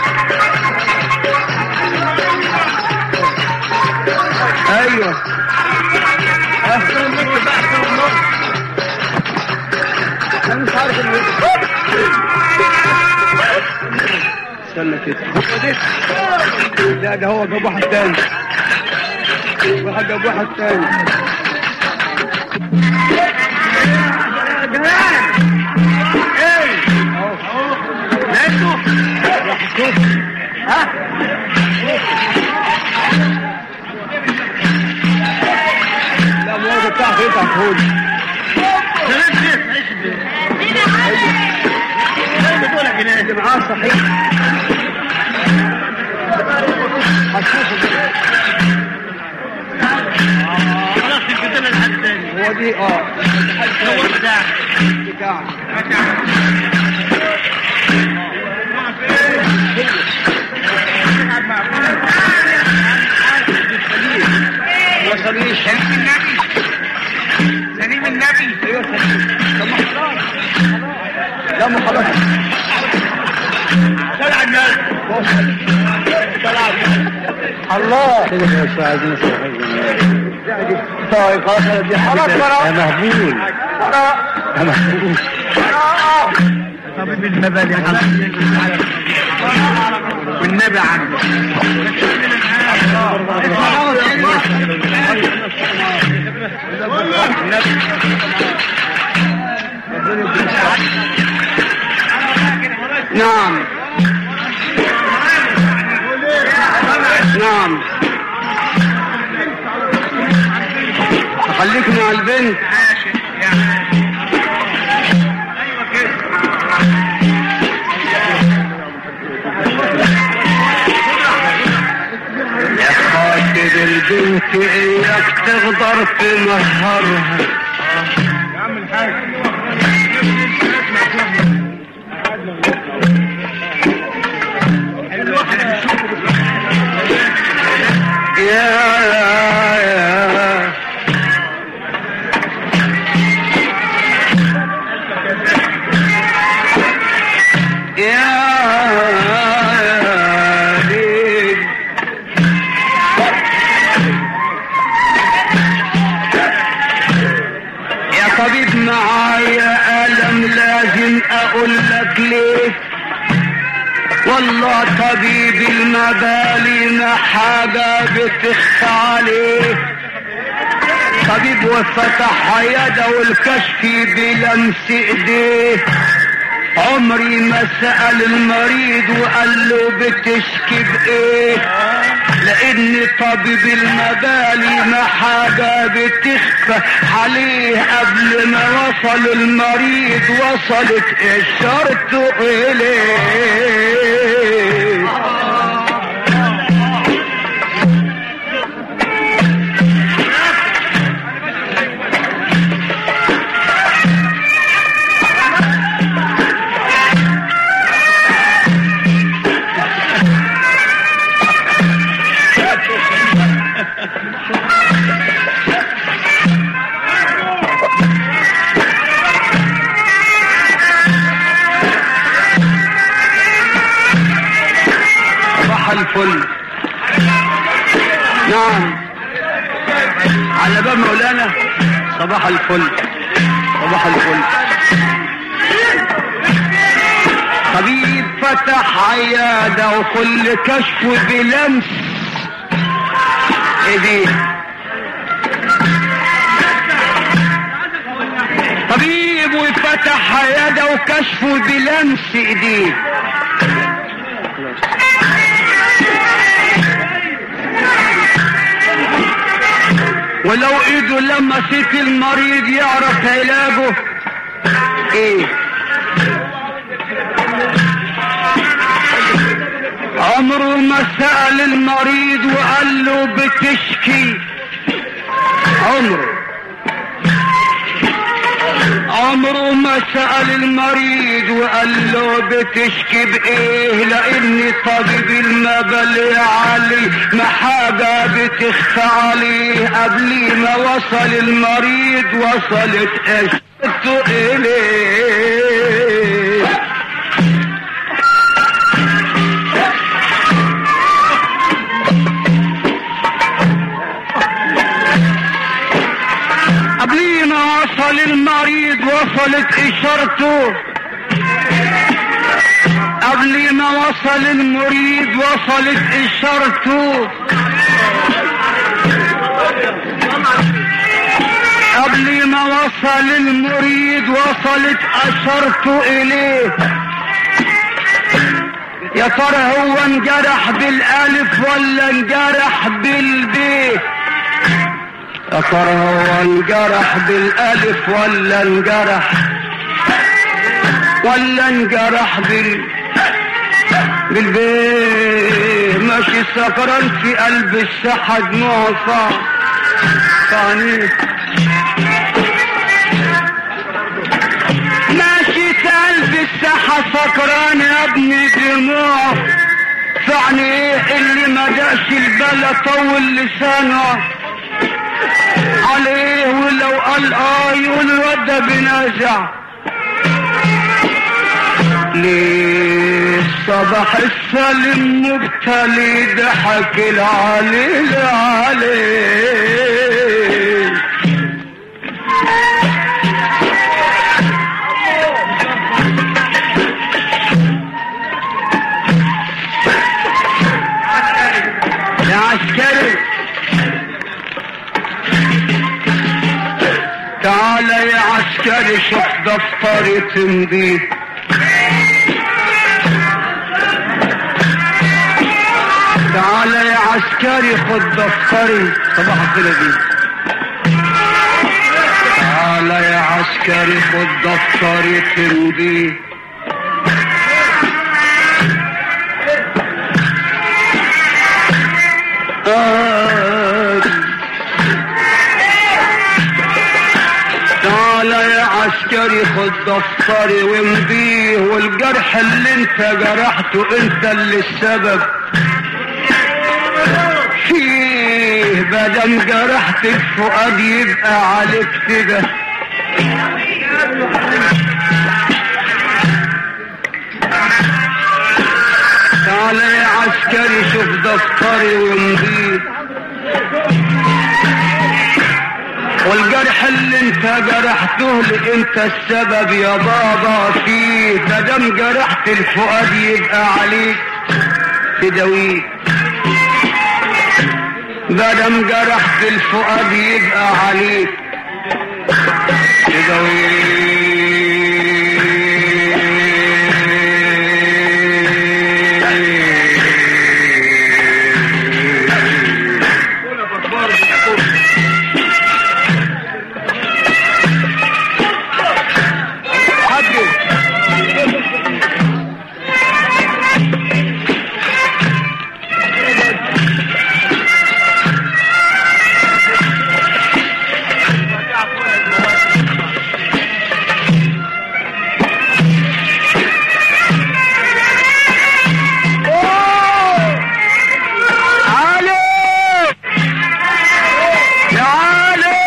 ايوه احسن النص بقى احسن النص انا مش عارف النص استنى كده لا ده هو جاب واحد تاني واحد جاب واحد تاني لا الموضوع بتاعته يقطع فوق اللي معاه صحيح هتشوفه خلاص الفتنة لحد تاني هو دي اه هو بتاع بتاعك هو سليم سليم النبي سليم النبي ايوه سليم طب ما خلاص لا ما خلاص صل على الله كده بس عايزين نسمع حاجة طيب خلاص دي خلاص يا خلاص مهبول يا مهبول طبيب النبي يا حبيبي والنبي عنه نعم نعم خليك مع البنت يا خاطب البنت اياك تغدر في مهرها يا يا يا ليل يا طبيب معايا ألم لازم أقول لك ليه والله طبيب المبالي ما حاجة بتخفى عليه طبيب وفتح عيادة والكشف بلمس ايديه عمري ما سأل المريض وقال له بتشكي بايه لان طبيب المبالي ما حاجة بتخفى عليه قبل ما وصل المريض وصلت اشارته اليه صباح الفل نعم على باب مولانا صباح الفل صباح الفل طبيب فتح عيادة وكل كشف بلمس ايديه طبيب وفتح عيادة وكشف بلمس ايديه ولو ايده لمست المريض يعرف علاجه ايه عمره ما سأل المريض وقال له بتشكي عمره عمره ما سأل المريض وقال له بتشكي بإيه لأن طبيب المبل علي ما حاجة بتخفى عليه قبل ما وصل المريض وصلت اشته إليه قبل ما وصل المريض وصلت اشارته قبل ما وصل المريض وصلت اشارته قبل ما وصل المريض وصلت اشارته اليه يا ترى هو انجرح بالالف ولا انجرح بالبيت يا ترى هو انجرح بالالف ولا انجرح ولا انجرح بال بالبيت ماشي سكران في قلب الساحة دموع صعب ثاني ماشي في قلب الساحة سكران يا ابني دموع فعني ايه اللي ما دقش البلا طول لسانه عليه ولو قال اه يقول الواد ده بنازع ليه صباح السلم مبتلي ضحك العلي العلي يا عسكري تعال يا عسكري شوف دفتري تمضي تعال يا عسكري خد دفتري صباح الخير دي تعال يا عسكري خد دفتري تمضي آه. تعال يا عسكري خد دفتري وامضيه والجرح اللي انت جرحته انت اللي السبب فيه بدل جرحت الفؤاد يبقى عليك كده تعال يا عسكري شوف دفتري وامضيه والجرح اللي انت جرحته لي انت السبب يا بابا فيه مادام جرحت الفؤاد يبقى عليك تداويه مادام جرحت الفؤاد يبقى عليك تداويه حقه علي يا علي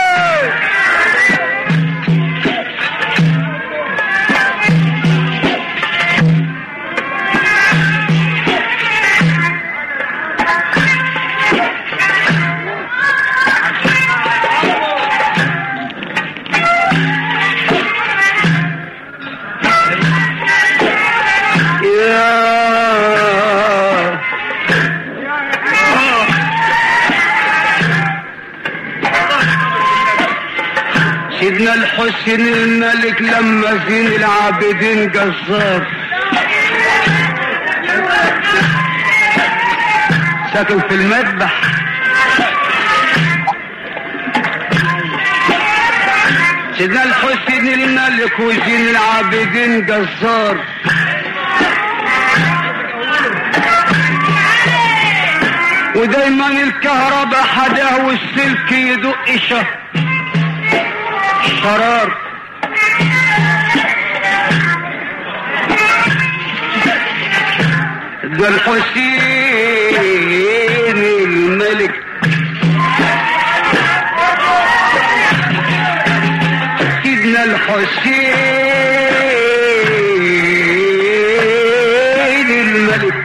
يا سيدنا الحسين الملك لما زين العابدين جزار ساكن في المذبح سيدنا الحسين الملك وزين العابدين جزار ودايما الكهرباء حداه والسلك يدق شه قرار ده الحسين الملك سيدنا الحسين الملك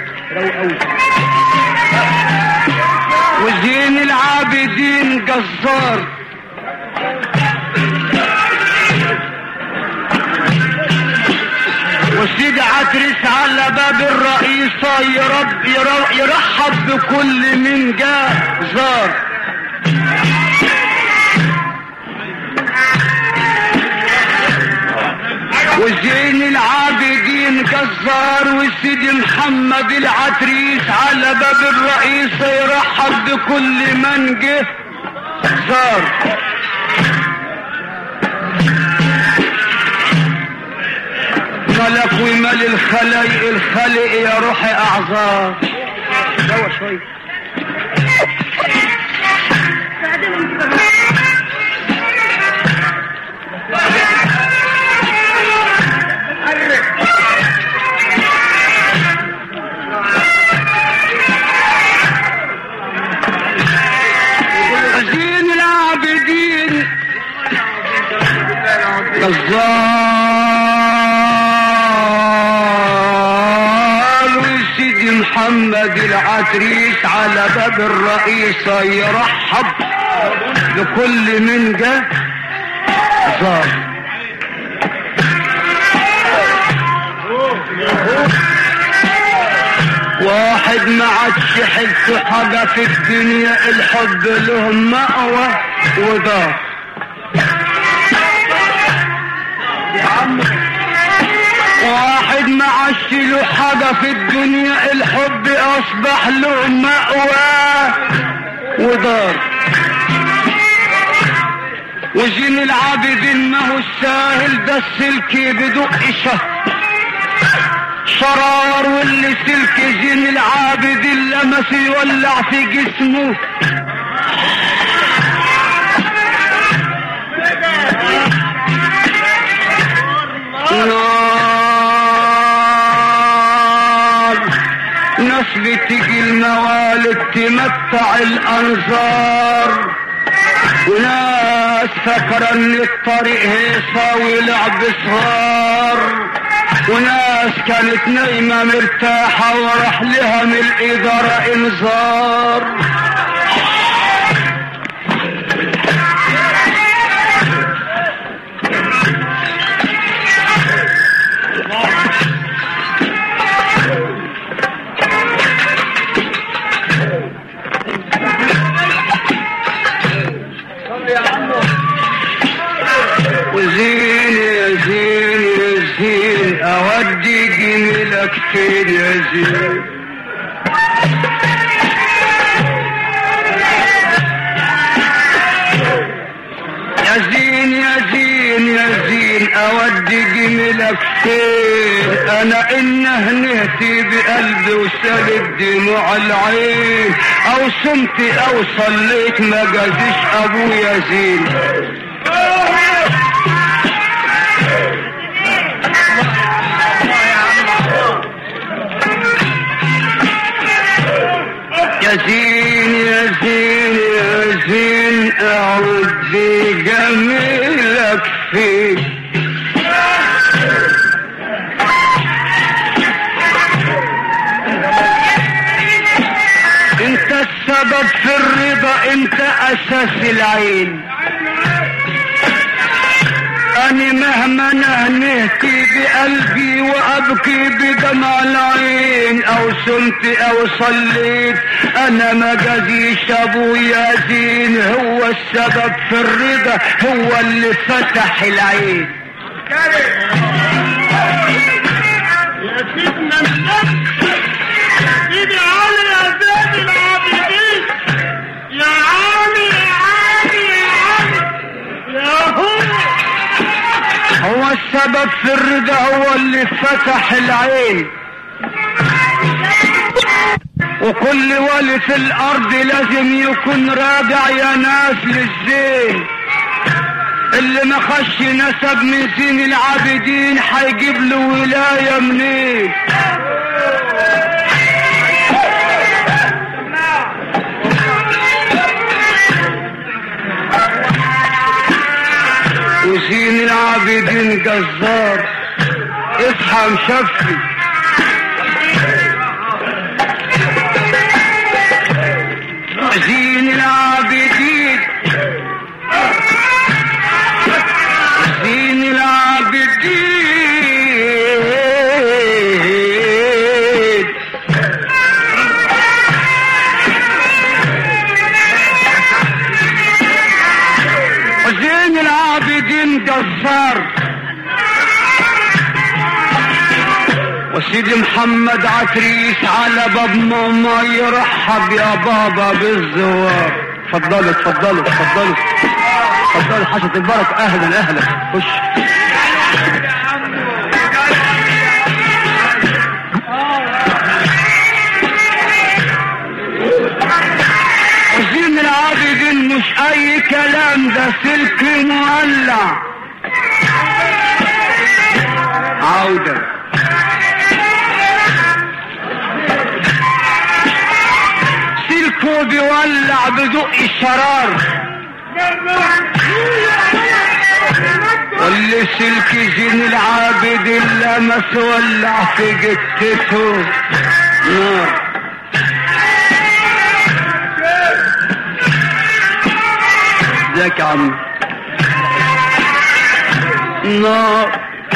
وزين العابدين جزار وسيد عتريس على باب الرئيسة يرب يرب يرحب بكل من جاء زار وزين العابدين جزار وسيدي محمد العتريس على باب الرئيسة يرحب بكل من جه زار ملك ومال الخلايق الخلق يا روحي اعذار دوا شوي زين العابدين محمد العتريس على باب الرئيسة يرحب لكل من جاء زار واحد ما عادش حس حاجة في الدنيا الحب له مأوى ودار واحد ما عادش له حاجة في الدنيا الحب أصبح له مأوى ودار وزين العابدين ما هو الساهل ده السلك بدق شهر شرار واللي سلك زين العابد لمس يولع في جسمه نار ناس بتجي الموالد تمتع الانظار وناس فاكرة ان الطريق هيصة ولعب صغار وناس كانت نايمة مرتاحة وراح لها من الإدارة إنذار وزين يا زين يا زين أودي جميلك فين يا زين يا زين يا زين يا زين أودي جميلك فين أنا إن هنهتي بقلبي وسالت دموع العين أو صمت أو صليت ما جازيش أبويا زين يا زين يا زين يا زين اعود بجميلك فيك انت السبب في الرضا انت اساس العين أنا مهما نهنهت بقلبي وأبكي بدمع العين أو سمت أو صليت أنا ما جازيش أبويا زين هو السبب في الرضا هو اللي فتح العين يا سيدنا النبي سيدي علي يا زين العابدين يا علي يا علي يا علي يا هو هو السبب في الرضا هو اللي فتح العين وكل ولي في الارض لازم يكون راجع يا ناس للزين اللي ما خش نسب من زين العابدين هيجيب له ولاية منين وزين العابدين جزار اصحى مشفي زين العابدين زين العابدين زين العابدين جزار وسيدي محمد عتريس على باب ماما يرحب يا بابا بالزوار اتفضلوا اتفضلوا اتفضلوا اتفضلوا حشة البركة اهلا اهلا خش وزين العابدين مش اي كلام ده سلك مولع عودة سلكه بيولع بدق الشرار واللي سلك زين العابد لمس ولع في جتته نار عليك يا عم نار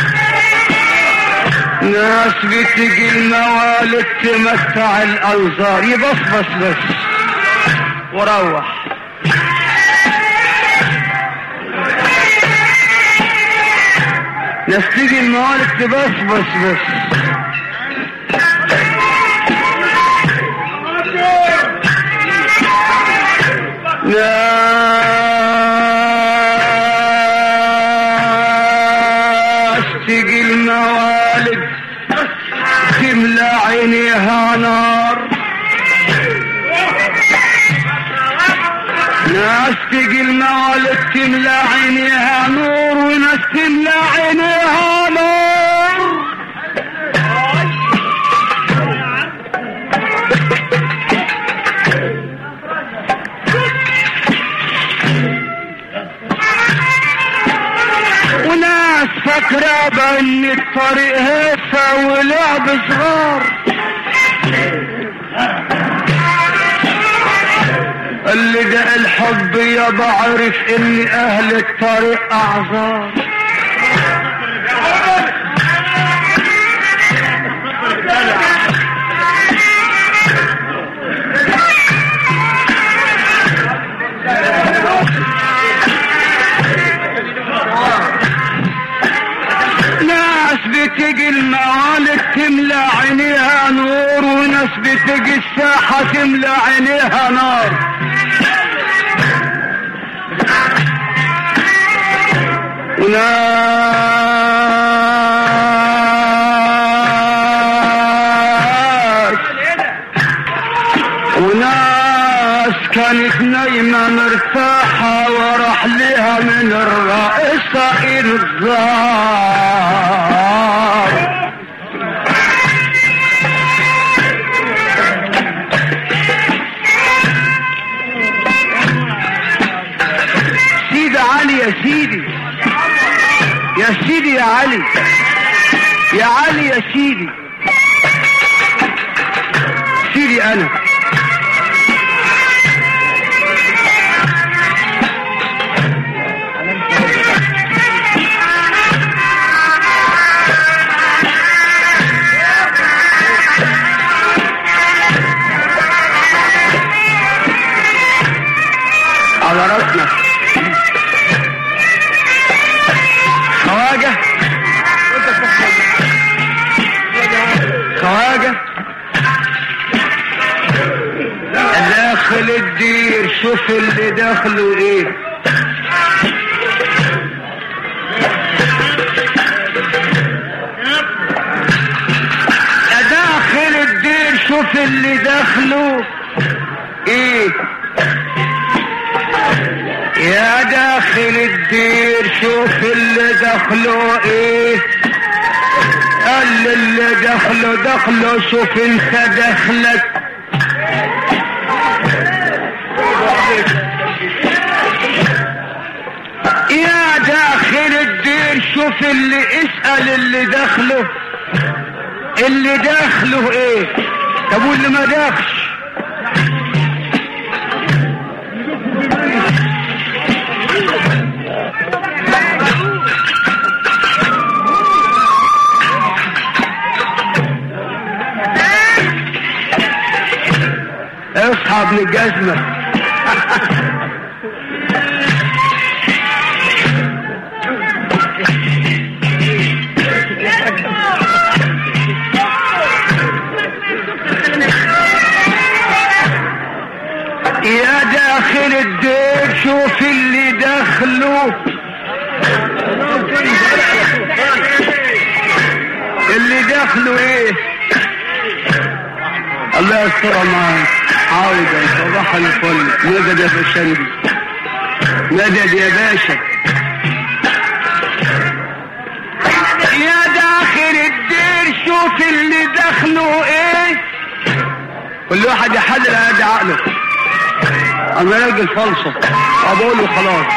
ناس بتجي الموالد تمتع الانظار يبصبص بس وروح ناس تيجي الموالد تبصبص بس ناس تجي الموالد تملى عينيها نار ناس تجي الموالد تملى عينيها نور وناس تملى عينيها نور وناس فاكرة بان الطريق هيفا ولعب صغار اللي ده الحب يا بعرف ان اهل الطريق اعذار ناس بتجي الموالد تملى عينيها نور وناس بتجي الساحة تملى عينيها نار وناس وناس كانت نايمة مرتاحة وراح لها من الرئيسة إنذار سيدي علي يا سيدي يا سيدي يا علي يا علي يا سيدي سيدي انا على راسنا خواجة خواجة داخل الدير شوف اللي داخله ايه يا داخل الدير شوف اللي داخله ايه يا داخل الدير شوف اللي دخله ايه قال اللي دخله دخله شوف انت دخلك يا داخل الدير شوف اللي اسأل اللي دخله اللي داخله ايه طب واللي ما داخش اصحى ابن الجزمة يا داخل الدير شوف اللي دخلوا اللي دخلوا ايه الله يستر معاك عاودة صباح الفل مدد يا باشندي مدد يا باشا يا داخل الدير شوف اللي دخلوا ايه كل واحد يحلل قد عقله انا راجل فلسفه اقول له خلاص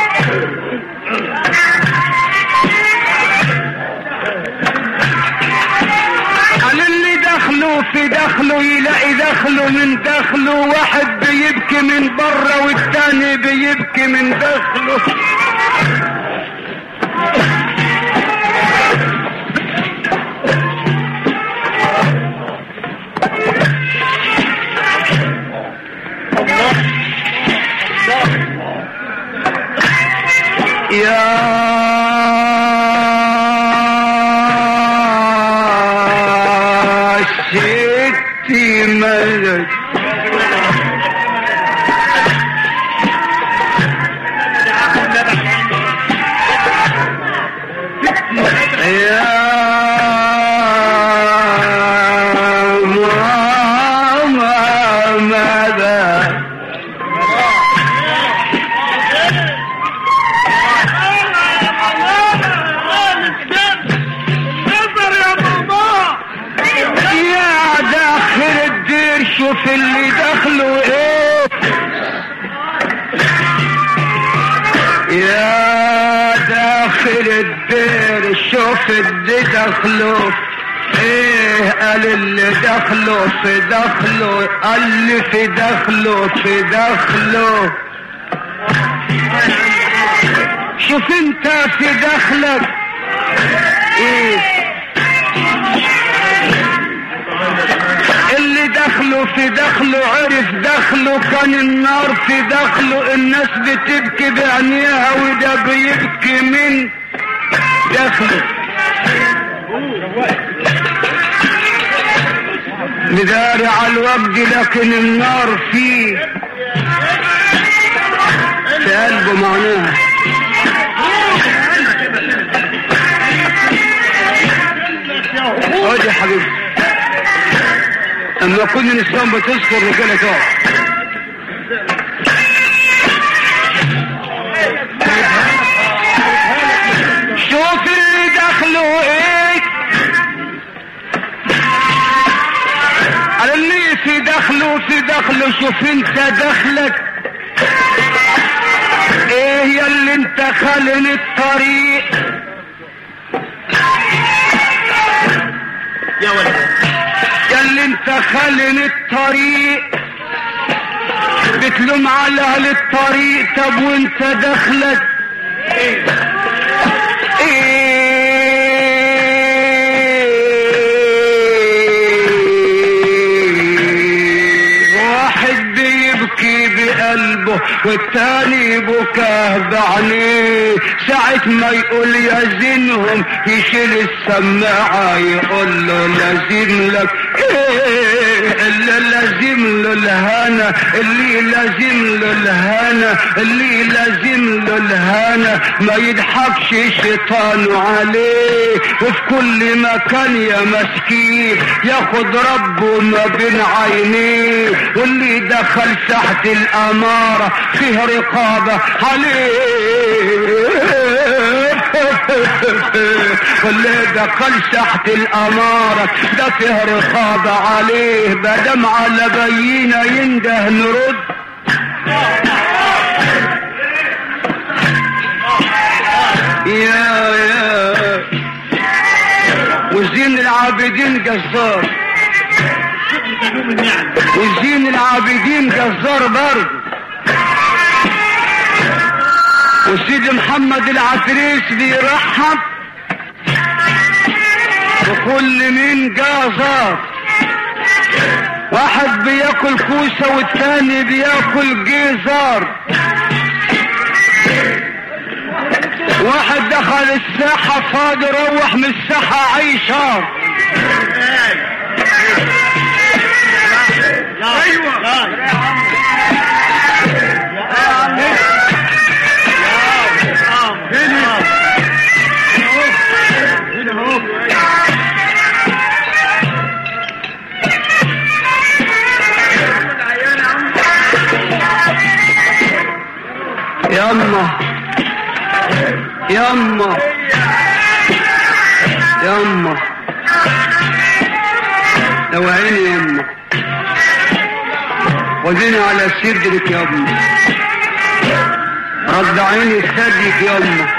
قال اللي دخلوا في دخله يلاقي دخله من دخله واحد بيبكي من بره والتاني بيبكي من دخله يا ستي مدد يا ماما مدد نظر يا بابا يا داخل الدير شوف اللي دخله ايه يا داخل الدير شوف اللي دخله ايه قال اللي دخله في دخله قال اللي في دخله في دخله شوف انت في دخلك ايه اللي دخله في دخله عرف دخله كان النار في دخله الناس بتبكي بعينيها وده بيبكي من دخله مداري على الوقت لكن النار فيه في قلبه معناها خد يا حبيبي اما كل النسوان بتذكر رجاله تقع شوف اللي دخله ايه على اللي في دخله في دخله شوف انت دخلك ايه يا اللي انت خالن الطريق يا ولد يا اللي انت خالن الطريق بتلوم على اهل الطريق طب وانت دخلك ايه واحد بيبكي بقلبه والتاني بكاه بعينيه ساعة ما يقول يزنهم يشيل السماعة يقول له لازم لك ايه اللي لازم له الهنا اللي لازم له الهنا اللي لازم له الهنا ما يضحكش شيطان عليه وفي كل مكان يا مسكين ياخد ربه ما بين عينيه واللي دخل تحت الاماره فيه رقابه عليه واللي دخل تحت الاماره ده فيه رقابه عليه بدم على بينا ينده نرد يا يا وزين العابدين جزار وزين العابدين جزار برضه وسيدي محمد العتريس بيرحب بكل من جازار واحد بياكل كوسه والتاني بياكل جيزار واحد دخل الساحة فاضي روح من الساحة عيشار ايوه يما يما يما لو عيني يما وزني على صدرك يما رد عيني ثديك يما